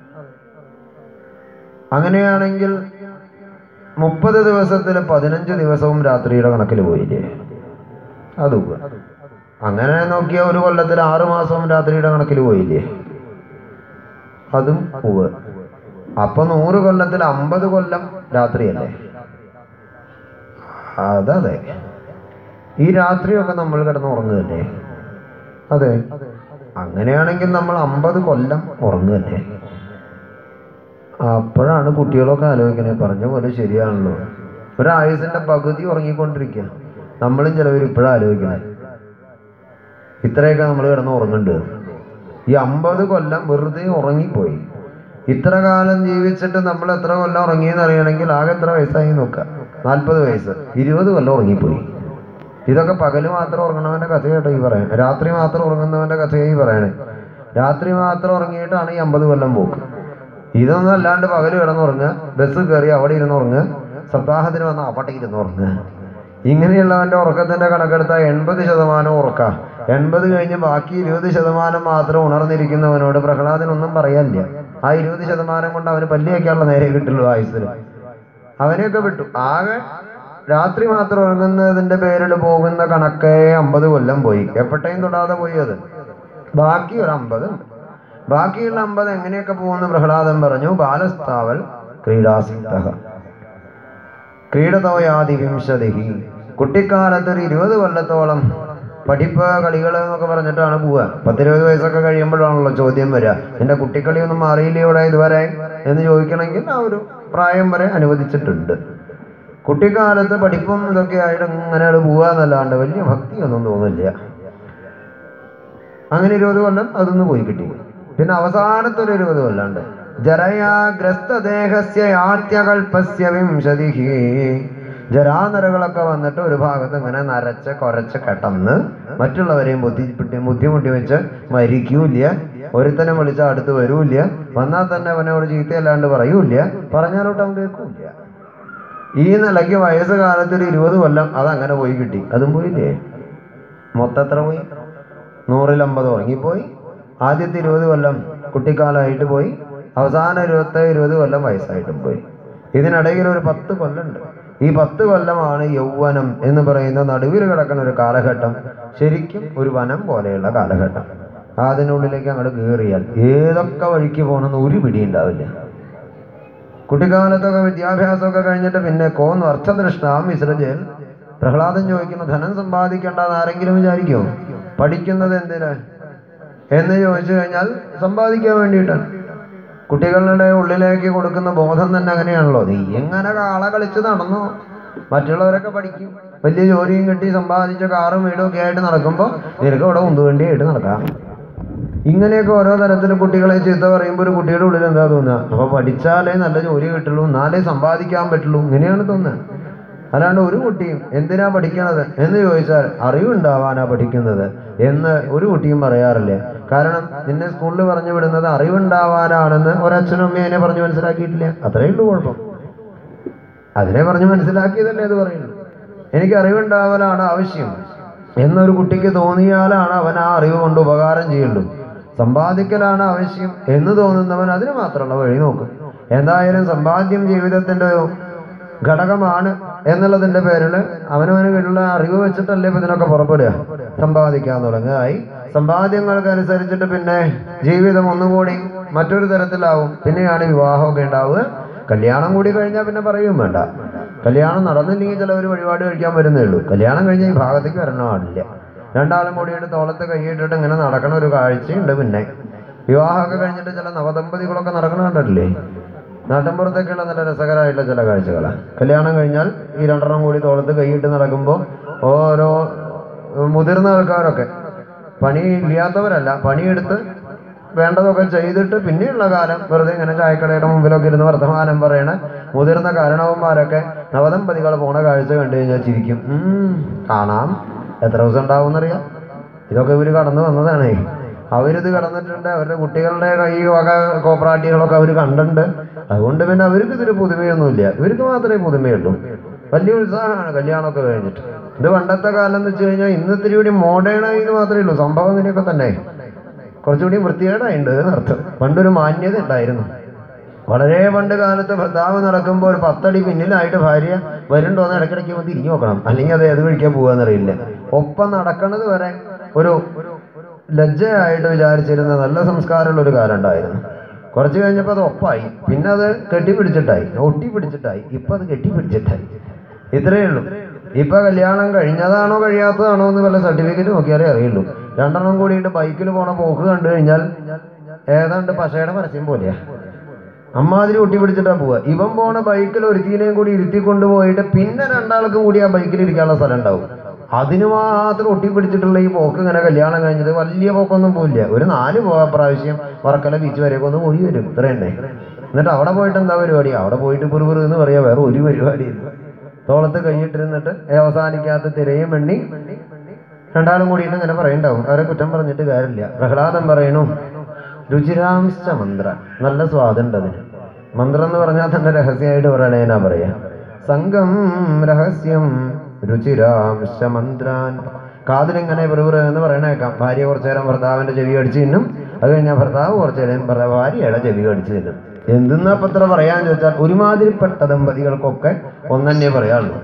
Speaker 1: അങ്ങനെയാണെങ്കിൽ മുപ്പത് ദിവസത്തിൽ പതിനഞ്ച് ദിവസവും രാത്രിയുടെ കണക്കിൽ പോയില്ലേ അത് ഉവ്വ്. അങ്ങനെ നോക്കിയ ഒരു കൊല്ലത്തിൽ ആറു മാസവും രാത്രിയുടെ കണക്കിൽ പോയില്ലേ അതും ഉവ് അപ്പൊ നൂറ് കൊല്ലത്തിൽ അമ്പത് കൊല്ലം രാത്രിയല്ലേ അതതെ ഈ രാത്രിയൊക്കെ നമ്മൾ കിടന്ന് ഉറങ്ങുകയല്ലേ അതെ അങ്ങനെയാണെങ്കിൽ നമ്മൾ അമ്പത് കൊല്ലം ഉറങ്ങുകയല്ലേ അപ്പോഴാണ് കുട്ടികളൊക്കെ ആലോചിക്കണേ പറഞ്ഞ പോലെ ശരിയാണല്ലോ ഒരായുസിന്റെ പകുതി ഉറങ്ങിക്കൊണ്ടിരിക്കുക നമ്മളും ചിലവർ ഇപ്പോഴും ആലോചിക്കണേ ഇത്രയൊക്കെ നമ്മൾ കിടന്ന് ഉറങ്ങുന്നുണ്ട് ഈ അമ്പത് കൊല്ലം വെറുതെ ഉറങ്ങിപ്പോയി ഇത്ര കാലം ജീവിച്ചിട്ട് നമ്മൾ എത്ര കൊല്ലം ഉറങ്ങിയെന്ന് അറിയണമെങ്കിൽ ആകെ എത്ര വയസ്സായി നോക്കുക നാൽപ്പത് വയസ്സ് ഇരുപത് കൊല്ലം ഉറങ്ങിപ്പോയി ഇതൊക്കെ പകല് മാത്രം ഉറങ്ങണവന്റെ കഥ കേട്ടോ ഈ പറയണേ രാത്രി മാത്രം ഉറങ്ങുന്നവന്റെ കഥയായി പറയണേ രാത്രി മാത്രം ഉറങ്ങിയിട്ടാണ് ഈ അമ്പത് കൊല്ലം പോക്ക് ഇതൊന്നും അല്ലാണ്ട് പകല് കിടന്നുറങ്ങുക ബസ് കയറി അവിടെ ഇരുന്ന് ഉറങ്ങുക സപ്താഹത്തിന് വന്ന അവിടെ ഇരുന്ന് ഉറങ്ങുക ഇങ്ങനെയുള്ളവന്റെ ഉറക്കത്തിന്റെ കണക്കെടുത്താൽ എൺപത് ശതമാനം ഉറക്ക എൺപത് കഴിഞ്ഞ് ബാക്കി ഇരുപത് ശതമാനം മാത്രം ഉണർന്നിരിക്കുന്നവനോട് പ്രഹ്ലാദനൊന്നും പറയാനില്ല ആ ഇരുപത് ശതമാനം കൊണ്ട് അവന് പല്ലി വയ്ക്കാനുള്ള നേരെ കിട്ടുള്ളൂ ആയുസ്സിൽ അവനെയൊക്കെ വിട്ടു ആകെ രാത്രി മാത്രം ഉറങ്ങുന്നതിന്റെ പേരിൽ പോകുന്ന കണക്കേ അമ്പത് കൊല്ലം പോയി എപ്പോഴത്തേയും തൊടാതെ പോയി അത് ബാക്കി ഒരു അമ്പത് ഉണ്ട് ബാക്കിയുള്ള അമ്പത് എങ്ങനെയൊക്കെ പോകുന്നു പ്രഹ്ലാദൻ പറഞ്ഞു ബാലസ്താവൽ ക്രീഡാസിക്തഃ ക്രീഡതോയാതി വിംശതി കുട്ടിക്കാലത്ത് ഒരു ഇരുപത് കൊല്ലത്തോളം പഠിപ്പ് കളികൾ എന്നൊക്കെ പറഞ്ഞിട്ടാണ് പോവുക പത്തിരുപത് വയസ്സൊക്കെ കഴിയുമ്പോഴാണല്ലോ ചോദ്യം വരിക എൻ്റെ കുട്ടിക്കളിയൊന്നും മാറിയില്ല ഇവിടെ ഇതുവരെ എന്ന് ചോദിക്കണമെങ്കിൽ ആ ഒരു പ്രായം വരെ അനുവദിച്ചിട്ടുണ്ട് കുട്ടിക്കാലത്ത് പഠിപ്പും ഇതൊക്കെ ആയിട്ട് ഇങ്ങനെ പോവുക എന്നല്ലാണ്ട് വലിയ ഭക്തിയൊന്നും തോന്നില്ല അങ്ങനെ ഇരുപത് കൊല്ലം അതൊന്ന് പോയി കിട്ടി പിന്നെ അവസാനത്തെ ഒരു ഇരുപത് കൊല്ലമുണ്ട് ജരയാഗ്രസ്തദേഹസ്യ യാത്യകൽപ്പസ്യ വിംശതി ജരാനരകളൊക്കെ വന്നിട്ട് ഒരു ഭാഗത്ത് ഇങ്ങനെ നരച്ച് കുറച്ച് കെട്ടന്ന് മറ്റുള്ളവരെയും ബുദ്ധിമുട്ടി ബുദ്ധിമുട്ടി വെച്ച് മരിക്കൂല ഒരുത്തനെ വിളിച്ച അടുത്ത് വരൂല്ല വന്നാൽ തന്നെ അവനോട് ചീത്തയല്ലാണ്ട് പറയൂല പറഞ്ഞാലോട്ട് അവൻ കേൾക്കൂല ഈ നിലയ്ക്ക് വയസ്സ് കാലത്ത് ഒരു ഇരുപത് കൊല്ലം അതങ്ങനെ പോയി കിട്ടി അതും പോയില്ലേ മൊത്തം എത്ര പോയി നൂറിൽ അമ്പത് ഉറങ്ങിപ്പോയി ആദ്യത്തെ ഇരുപത് കൊല്ലം കുട്ടിക്കാലമായിട്ട് പോയി അവസാന ഇരുപത്തി ഇരുപത് കൊല്ലം വയസ്സായിട്ടും പോയി ഇതിനിടയിൽ ഒരു പത്ത് കൊല്ലമുണ്ട് ഈ പത്ത് കൊല്ലമാണ് യൗവനം എന്ന് പറയുന്ന നടുവിൽ കിടക്കുന്ന ഒരു കാലഘട്ടം ശരിക്കും ഒരു വനം പോലെയുള്ള കാലഘട്ടം അതിനുള്ളിലേക്ക് അങ്ങോട്ട് കയറിയാൽ ഏതൊക്കെ വഴിക്ക് പോകണമെന്ന് ഒരു പിടി ഉണ്ടാവില്ല കുട്ടിക്കാലത്തൊക്കെ വിദ്യാഭ്യാസമൊക്കെ കഴിഞ്ഞിട്ട് പിന്നെ കോന്ന് അർത്ഥദൃഷ്ടാം വിസൃജൽ പ്രഹ്ലാദൻ ചോദിക്കുന്ന ധനം സമ്പാദിക്കേണ്ടെന്ന് ആരെങ്കിലും വിചാരിക്കുമോ പഠിക്കുന്നത് എന്തിന് എന്ന് ചോദിച്ചു കഴിഞ്ഞാൽ സമ്പാദിക്കാൻ വേണ്ടിയിട്ടാണ് കുട്ടികളുടെ ഉള്ളിലേക്ക് കൊടുക്കുന്ന ബോധം തന്നെ അങ്ങനെയാണല്ലോ നീ എങ്ങനെ കാള കളിച്ച് നടന്നു മറ്റുള്ളവരൊക്കെ പഠിക്കും വലിയ ജോലിയും കിട്ടി സമ്പാദിച്ച കാറും വീടും ഒക്കെ ആയിട്ട് നടക്കുമ്പോൾ നിനക്ക് ഇവിടെ ഉന്തുവണ്ടിയായിട്ട് നടക്കാം ഇങ്ങനെയൊക്കെ ഓരോ തരത്തിൽ കുട്ടികളെ ചീത്ത പറയുമ്പോൾ ഒരു കുട്ടിയുടെ ഉള്ളിൽ എന്താ തോന്നുക അപ്പൊ പഠിച്ചാലേ നല്ല ജോലി കിട്ടുള്ളൂ എന്നാലേ സമ്പാദിക്കാൻ പറ്റുള്ളൂ ഇങ്ങനെയാണ് തോന്നുന്നത് അല്ലാണ്ട് ഒരു കുട്ടിയും എന്തിനാ പഠിക്കണത് എന്ന് ചോദിച്ചാൽ അറിവുണ്ടാവാനാ പഠിക്കുന്നത് എന്ന് ഒരു കുട്ടിയും പറയാറില്ല കാരണം നിന്നെ സ്കൂളിൽ പറഞ്ഞു വിടുന്നത് അറിവുണ്ടാവാനാണെന്ന് ഒരച്ഛനും അമ്മയും എന്നെ പറഞ്ഞു മനസ്സിലാക്കിയിട്ടില്ല അത്രയേ ഉള്ളൂ കുഴപ്പം അതിനെ പറഞ്ഞ് മനസ്സിലാക്കിയതല്ലേ അത് പറയുള്ളൂ എനിക്ക് അറിവുണ്ടാവലാണ് ആവശ്യം എന്നൊരു കുട്ടിക്ക് തോന്നിയാലാണ് അവൻ ആ അറിവ് കൊണ്ട് ഉപകാരം ചെയ്യുള്ളൂ സമ്പാദിക്കലാണ് ആവശ്യം എന്ന് തോന്നുന്നവൻ അതിന് മാത്രമുള്ള വഴി നോക്കും എന്തായാലും സമ്പാദ്യം ജീവിതത്തിന്റെ ഒരു ഘടകമാണ് എന്നുള്ളതിന്റെ പേരിൽ അവനവന് കീഴിലുള്ള അറിവ് വെച്ചിട്ടല്ലേ ഇപ്പൊ ഇതിനൊക്കെ പുറപ്പെടുക സമ്പാദിക്കാൻ തുടങ്ങുകയായി സമ്പാദ്യങ്ങൾക്കനുസരിച്ചിട്ട് പിന്നെ ജീവിതം ഒന്നുകൂടി മറ്റൊരു തരത്തിലാവും പിന്നെയാണ് വിവാഹമൊക്കെ ഉണ്ടാവുക കല്യാണം കൂടി കഴിഞ്ഞാൽ പിന്നെ പറയും വേണ്ട കല്യാണം നടന്നില്ലെങ്കിൽ ചിലവർ വഴിപാട് കഴിക്കാൻ വരുന്നേ ഉള്ളൂ കല്യാണം കഴിഞ്ഞാൽ ഈ ഭാഗത്തേക്ക് വരണ പാടില്ല രണ്ടാളും കൂടിയിട്ട് തോളത്ത് കൈയിട്ടിട്ട് ഇങ്ങനെ നടക്കണ ഒരു കാഴ്ചയുണ്ട് പിന്നെ വിവാഹമൊക്കെ കഴിഞ്ഞിട്ട് ചില നവദമ്പതികളൊക്കെ നടക്കണ കണ്ടിട്ടില്ലേ നാട്ടിൻപുറത്തൊക്കെയുള്ള നല്ല രസകരമായിട്ടുള്ള ചില കാഴ്ചകളാണ് കല്യാണം കഴിഞ്ഞാൽ ഈ രണ്ടെണ്ണം കൂടി തോളത്ത് കൈയിട്ട് നടക്കുമ്പോൾ ഓരോ മുതിർന്ന ആൾക്കാരൊക്കെ പണി ഇല്ലാത്തവരല്ല പണിയെടുത്ത് വേണ്ടതൊക്കെ ചെയ്തിട്ട് പിന്നെയുള്ള കാലം വെറുതെ ഇങ്ങനെ ചായക്കടയുടെ മുമ്പിലൊക്കെ ഇരുന്ന് വർത്തമാനം പറയണ മുതിർന്ന കാരണവന്മാരൊക്കെ നവദമ്പതികൾ പോണ കാഴ്ച കണ്ടു കഴിഞ്ഞാൽ ചിരിക്കും ഉം, കാണാം എത്ര ദിവസം ഉണ്ടാവും എന്നറിയാം ഇതൊക്കെ ഇവര് കടന്നു വന്നതാണേ അവരിത് കടന്നിട്ടുണ്ട് അവരുടെ കുട്ടികളുടെ കൈ വക കോപ്പറാട്ടികളൊക്കെ അവർ കണ്ടിട്ടുണ്ട് അതുകൊണ്ട് പിന്നെ അവർക്ക് ഇതിൽ പുതുമയൊന്നുമില്ല ഇവർക്ക് മാത്രമേ പുതുമയുള്ളൂ വലിയ ഉത്സാഹമാണ് കല്യാണമൊക്കെ കഴിഞ്ഞിട്ട് ഇത് പണ്ടത്തെ കാലം എന്ന് വെച്ച് കഴിഞ്ഞാൽ ഇന്ന് ഇത്തിരി കൂടി മോഡേണായി എന്ന് മാത്രമേ ഉള്ളൂ സംഭവം ഇതിനൊക്കെ തന്നെ കുറച്ചുകൂടി വൃത്തികേടായിട്ടുണ്ട് എന്നർത്ഥം പണ്ടൊരു മാന്യത ഉണ്ടായിരുന്നു വളരെ പണ്ട് കാലത്ത് ഭർത്താവ് നടക്കുമ്പോൾ ഒരു പത്തടി പിന്നിലായിട്ട് ഭാര്യ വരുന്നുണ്ടോന്ന് ഇടയ്ക്കിടയ്ക്ക് ഒന്ന് തിരിഞ്ഞു നോക്കണം അല്ലെങ്കിൽ അത് ഏത് കഴിക്കാൻ പോകാന്നറിയില്ല ഒപ്പം നടക്കണത് വരെ ഒരു ലജ്ജയായിട്ട് വിചാരിച്ചിരുന്ന നല്ല സംസ്കാരമുള്ള ഒരു കാലം ഉണ്ടായിരുന്നു കുറച്ച് കഴിഞ്ഞപ്പോൾ അത് ഒപ്പായി പിന്നെ അത് കെട്ടിപ്പിടിച്ചിട്ടായി ഒട്ടി പിടിച്ചിട്ടായി ഇപ്പൊ അത് കെട്ടിപ്പിടിച്ചിട്ടായി ഇത്രയേ ഉള്ളൂ ഇപ്പൊ കല്യാണം കഴിഞ്ഞതാണോ കഴിയാത്തതാണോ എന്ന് വല്ല സർട്ടിഫിക്കറ്റ് നോക്കിയാലേ അറിയുള്ളൂ രണ്ടെണ്ണം കൂടിയിട്ട് ബൈക്കിൽ പോണ പോക്ക് കണ്ടു കഴിഞ്ഞാൽ ഏതാണ്ട് പശയുടെ പരസ്യം പോലെയാ അമ്മാതിരി ഒട്ടി പിടിച്ചിട്ടാ പോവുക ഇവൻ പോണ ബൈക്കിൽ ഒരുത്തീനെയും കൂടി ഇരുത്തി കൊണ്ടുപോയിട്ട് പിന്നെ രണ്ടാൾക്കും കൂടി ആ ബൈക്കിൽ ഇരിക്കാനുള്ള സ്ഥലം ഉണ്ടാവും അതിന് മാത്രം ഒട്ടി പിടിച്ചിട്ടുള്ള ഈ പോക്ക് ഇങ്ങനെ കല്യാണം കഴിഞ്ഞത് വലിയ പോക്കൊന്നും പോയില്ല ഒരു നാല് പോ പ്രാവശ്യം വർക്കല ബീച്ച് വരെയൊക്കെ ഒന്ന് പോയി വരും ഇത്രയല്ലേ എന്നിട്ട് അവിടെ പോയിട്ട് എന്താ പരിപാടി അവിടെ പോയിട്ട് പുറുപുറു എന്ന് പറയാ വേറെ ഒരു പരിപാടിയില്ല തോളത്ത് കൈയിട്ടിരുന്നിട്ട് അവസാനിക്കാത്ത തിരയും എണ്ണി രണ്ടാളും കൂടിയിട്ട് ഇങ്ങനെ പറയണ്ടാവും അവരെ കുറ്റം പറഞ്ഞിട്ട് കാര്യമില്ല പ്രഹ്ലാദം പറയണു രുചിരാംശ മന്ത്ര നല്ല സ്വാദുണ്ട് അതിന് മന്ത്രം എന്ന് പറഞ്ഞാൽ തന്നെ രഹസ്യമായിട്ട് പറയണേനാ പറയാ സംഘം രഹസ്യം രുചിരാംശ മന്ത്രാൻ കാതിലിങ്ങനെ വെറുതെ എന്ന് പറയണേക്കാം ഭാര്യ കുറച്ചു നേരം ഭർത്താവിന്റെ ചെവി അടിച്ചു തിന്നും അത് കഴിഞ്ഞാൽ ഭർത്താവ് കുറച്ചു നേരം ഭർത്താവ് ഭാര്യയുടെ ചെവി അടിച്ചു തിന്നും എന്തെന്നാ പത്ര പറയാന്ന് ചോദിച്ചാൽ ഒരുമാതിരിപ്പെട്ട ദമ്പതികൾക്കൊക്കെ ഒന്നെ പറയാനുള്ളൂ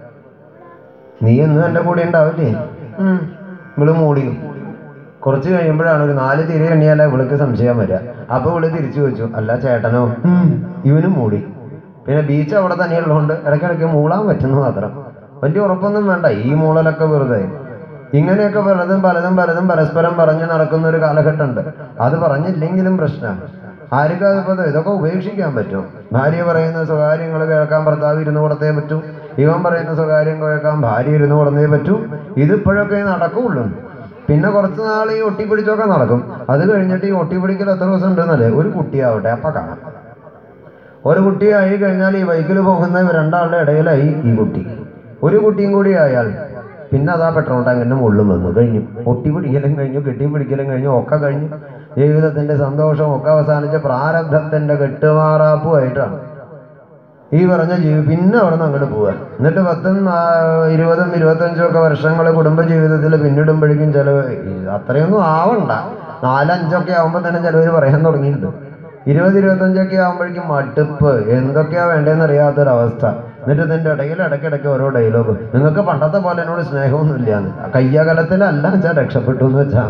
Speaker 1: നീ എന്ന് എൻ്റെ കൂടെ ഉണ്ടാവില്ലേ ഉം. ഇവള് മൂടി കുറച്ച് കഴിയുമ്പോഴാണ് ഒരു നാല് തിരി എണ്ണിയാലേ ഇവൾക്ക് സംശയം വരിക അപ്പൊ ഇവള് തിരിച്ചു വെച്ചു അല്ല ചേട്ടനോ ഉം. ഇവനും മൂടി പിന്നെ ബീച്ച് അവിടെ തന്നെ ഉള്ളതുകൊണ്ട് ഇടയ്ക്കിടയ്ക്ക് മൂളാൻ പറ്റുന്നു മാത്രം വലിയ ഉറപ്പൊന്നും വേണ്ട ഈ മൂളലൊക്കെ വെറുതെ ഇങ്ങനെയൊക്കെ പലതും പലതും പലതും പരസ്പരം പറഞ്ഞു നടക്കുന്ന ഒരു കാലഘട്ടമുണ്ട് അത് പറഞ്ഞില്ലെങ്കിലും പ്രശ്നമാണ് ആർക്കും അതിപ്പോ ഇതൊക്കെ ഉപേക്ഷിക്കാൻ പറ്റും ഭാര്യ പറയുന്ന സ്വകാര്യങ്ങൾ കേൾക്കാൻ ഭർത്താവ് ഇരുന്ന് കൊടുത്തേ പറ്റൂ ഇവൻ പറയുന്ന സ്വകാര്യം കേൾക്കാൻ ഭാര്യ ഇരുന്ന് കൊടുത്തേ പറ്റൂ ഇതിപ്പോഴൊക്കെ നടക്കുള്ളൂ പിന്നെ കുറച്ച് നാൾ ഈ ഒട്ടിപ്പിടിച്ചൊക്കെ നടക്കും അത് കഴിഞ്ഞിട്ട് ഈ ഒട്ടിപ്പിടിക്കൽ എത്ര ദിവസം ഉണ്ടെന്നല്ലേ ഒരു കുട്ടിയാവട്ടെ അപ്പൊ കാണാം ഒരു കുട്ടിയായി കഴിഞ്ഞാൽ ഈ ബൈക്കിൽ പോകുന്ന ഇവർ രണ്ടാളുടെ ഇടയിലായി ഈ കുട്ടി ഒരു കുട്ടിയും കൂടി ആയാൽ പിന്നെ അതാ പെട്രോൾ ടാങ്കിന്റെ മുകളിലും വന്നു കഴിഞ്ഞു ഒട്ടിപ്പിടിക്കലും കഴിഞ്ഞു കെട്ടിപ്പിടിക്കലും കഴിഞ്ഞു ഒക്കെ കഴിഞ്ഞു ജീവിതത്തിന്റെ സന്തോഷം ഒക്കെ അവസാനിച്ച പ്രാരബ്ധത്തിന്റെ കെട്ടുമാറാപ്പുമായിട്ടാണ് ഈ പറഞ്ഞ ജീവി പിന്നെ അവിടെ നിന്ന് അങ്ങോട്ട് പോവാ എന്നിട്ട് പത്തും ആ, ഇരുപതും ഇരുപത്തഞ്ചും ഒക്കെ വർഷങ്ങൾ കുടുംബ ജീവിതത്തിൽ പിന്നിടുമ്പോഴേക്കും ചിലവ് അത്രയൊന്നും ആവണ്ട നാലഞ്ചൊക്കെ ആവുമ്പോൾ തന്നെ ചിലവർ പറയാൻ തുടങ്ങിയിട്ടുണ്ട് ഇരുപത് ഇരുപത്തഞ്ചൊക്കെ ആകുമ്പോഴേക്കും മടുപ്പ് എന്തൊക്കെയാ വേണ്ടതെന്ന് അറിയാത്തൊരവസ്ഥ എന്നിട്ട് ഇതിന്റെ ഇടയിൽ ഇടയ്ക്കിടയ്ക്ക് ഓരോ ഡയലോഗ് നിങ്ങൾക്ക് പണ്ടത്തെ പോലെ എന്നോട് സ്നേഹമൊന്നും ഇല്ലാന്ന് കയ്യകലത്തിലല്ല വെച്ചാൽ രക്ഷപ്പെട്ടു എന്ന് വെച്ചാൽ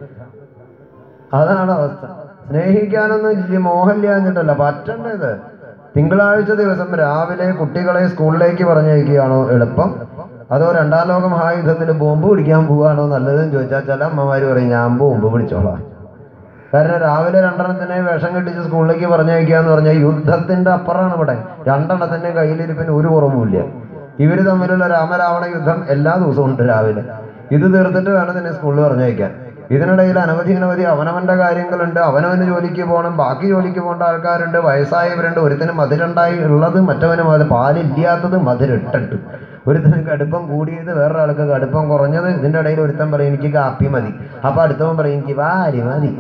Speaker 1: അതാണ് അവസ്ഥ സ്നേഹിക്കാനൊന്നും ഇല്ല മോഹമില്ലാഞ്ഞിട്ടല്ല പറ്റണ്ടത് തിങ്കളാഴ്ച ദിവസം രാവിലെ കുട്ടികളെ സ്കൂളിലേക്ക് പറഞ്ഞയക്കുകയാണോ എളുപ്പം അതോ രണ്ടാം ലോക മഹായുദ്ധത്തിൽ ബോംബ് പിടിക്കാൻ പോവാണോ നല്ലതെന്ന് ചോദിച്ചാൽ ചില അമ്മമാര് പറയും ഞാൻ ബോംബ് പിടിച്ചോളാം കാരണം രാവിലെ രണ്ടെണ്ണത്തിനെ വേഷം കെട്ടിച്ച് സ്കൂളിലേക്ക് പറഞ്ഞയക്കുക എന്ന് പറഞ്ഞാൽ യുദ്ധത്തിന്റെ അപ്പുറമാണ് ഇവിടെ രണ്ടെണ്ണത്തിന്റെ കയ്യിലിരിപ്പിന് ഒരു കുറവുമില്ല ഇവര് തമ്മിലുള്ള രാമരാവണ യുദ്ധം എല്ലാ ദിവസവും ഉണ്ട് രാവിലെ ഇത് തീർത്തിട്ട് വേണം തന്നെ സ്കൂളിൽ പറഞ്ഞയക്കാൻ ഇതിനിടയിൽ അനവധി അനവധി അവനവന്റെ കാര്യങ്ങളുണ്ട് അവനവന് ജോലിക്ക് പോകണം ബാക്കി ജോലിക്ക് പോകേണ്ട ആൾക്കാരുണ്ട് വയസ്സായവരുണ്ട് ഒരുത്തിന് മധുരണ്ടായി ഉള്ളത് മറ്റവന് മധു പാലില്ലാത്തത് മധുരിട്ടിട്ട് ഒരുത്തിന് കടുപ്പം കൂടിയത് വേറൊരാൾക്ക് കടുപ്പം കുറഞ്ഞത് ഇതിന്റെ ഇടയിൽ ഒരുത്തൻ പറയും എനിക്ക് കാപ്പി മതി അപ്പൊ അടുത്തവൻ പറയും എനിക്ക് വാരി മതി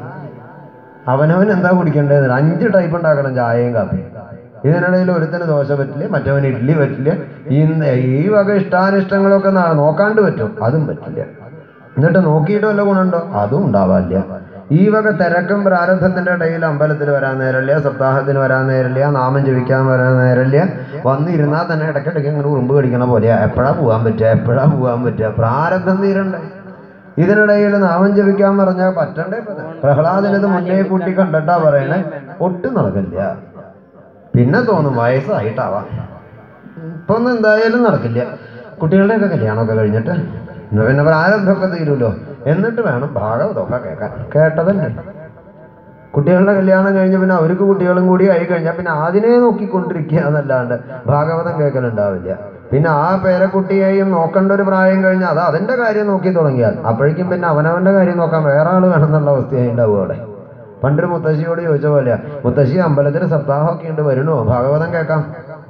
Speaker 1: അവനവൻ എന്താ കുടിക്കേണ്ടത് അഞ്ച് ടൈപ്പ് ഉണ്ടാക്കണം ചായയും കാപ്പിയും ഇതിനിടയിൽ ഒരുത്തന് ദോശ പറ്റില്ല മറ്റവന് ഇഡ്ഡലി പറ്റില്ല ഈ ഈ വക ഇഷ്ടാനിഷ്ടങ്ങളൊക്കെ നാ- നോക്കാണ്ട് പറ്റും അതും പറ്റില്ല എന്നിട്ട് നോക്കിയിട്ട് വല്ല ഗുണമുണ്ടോ അതും ഉണ്ടാവാനില്ല ഈ വക തിരക്കും പ്രാരബ്ധത്തിന്റെ ഇടയിൽ അമ്പലത്തിൽ വരാൻ നേരമില്ല സപ്താഹത്തിന് വരാൻ നേരമില്ല നാമം ജപിക്കാൻ വരാൻ നേരമില്ല വന്നിരുന്നാൽ തന്നെ ഇടയ്ക്കിടയ്ക്ക് ഇങ്ങനെ ഉറുമ്പ് കടിക്കണ പോലെയാ എപ്പോഴാ പോകാൻ പറ്റുക എപ്പോഴാ പോകാൻ പറ്റുക പ്രാരബ്ധം തീരണ്ടേ ഇതിനിടയിൽ നാമം ജപിക്കാൻ പറഞ്ഞാൽ പറ്റണ്ടേ പറ്റ- പ്രഹ്ലാദന് ഇത് മുന്നേ കൂട്ടി കണ്ടിട്ടാ പറയണേ ഒട്ടും നടക്കില്ല പിന്നെ തോന്നും വയസ്സായിട്ടാവാം ഇപ്പൊ ഒന്നും എന്തായാലും നടക്കില്ല കുട്ടികളുടെയൊക്കെ കല്യാണമൊക്കെ കഴിഞ്ഞിട്ട് എന്നാ പിന്നെ പ്രാരബ്ധമൊക്കെ തീരുമല്ലോ എന്നിട്ട് വേണം ഭാഗവതമൊക്കെ കേൾക്കാൻ കേട്ടതന്നെ കുട്ടികളുടെ കല്യാണം കഴിഞ്ഞ് പിന്നെ അവർക്ക് കുട്ടികളും കൂടി ആയി കഴിഞ്ഞാൽ പിന്നെ അതിനെ നോക്കിക്കൊണ്ടിരിക്കുക എന്നല്ലാണ്ട് ഭാഗവതം കേൾക്കലുണ്ടാവില്ല പിന്നെ ആ പേരക്കുട്ടിയെയും നോക്കേണ്ട ഒരു പ്രായം കഴിഞ്ഞാൽ അത് അതിന്റെ കാര്യം നോക്കി തുടങ്ങിയാൽ അപ്പോഴേക്കും പിന്നെ അവനവന്റെ കാര്യം നോക്കാൻ വേറെ ആൾ വേണമെന്നുള്ള അവസ്ഥയായി ഉണ്ടാവും അവിടെ പണ്ടൊരു മുത്തശ്ശിയോട് ചോദിച്ച പോലെയാ മുത്തശ്ശി അമ്പലത്തിൽ സപ്താഹമൊക്കെ ഉണ്ട് വരണോ ഭാഗവതം കേൾക്കാം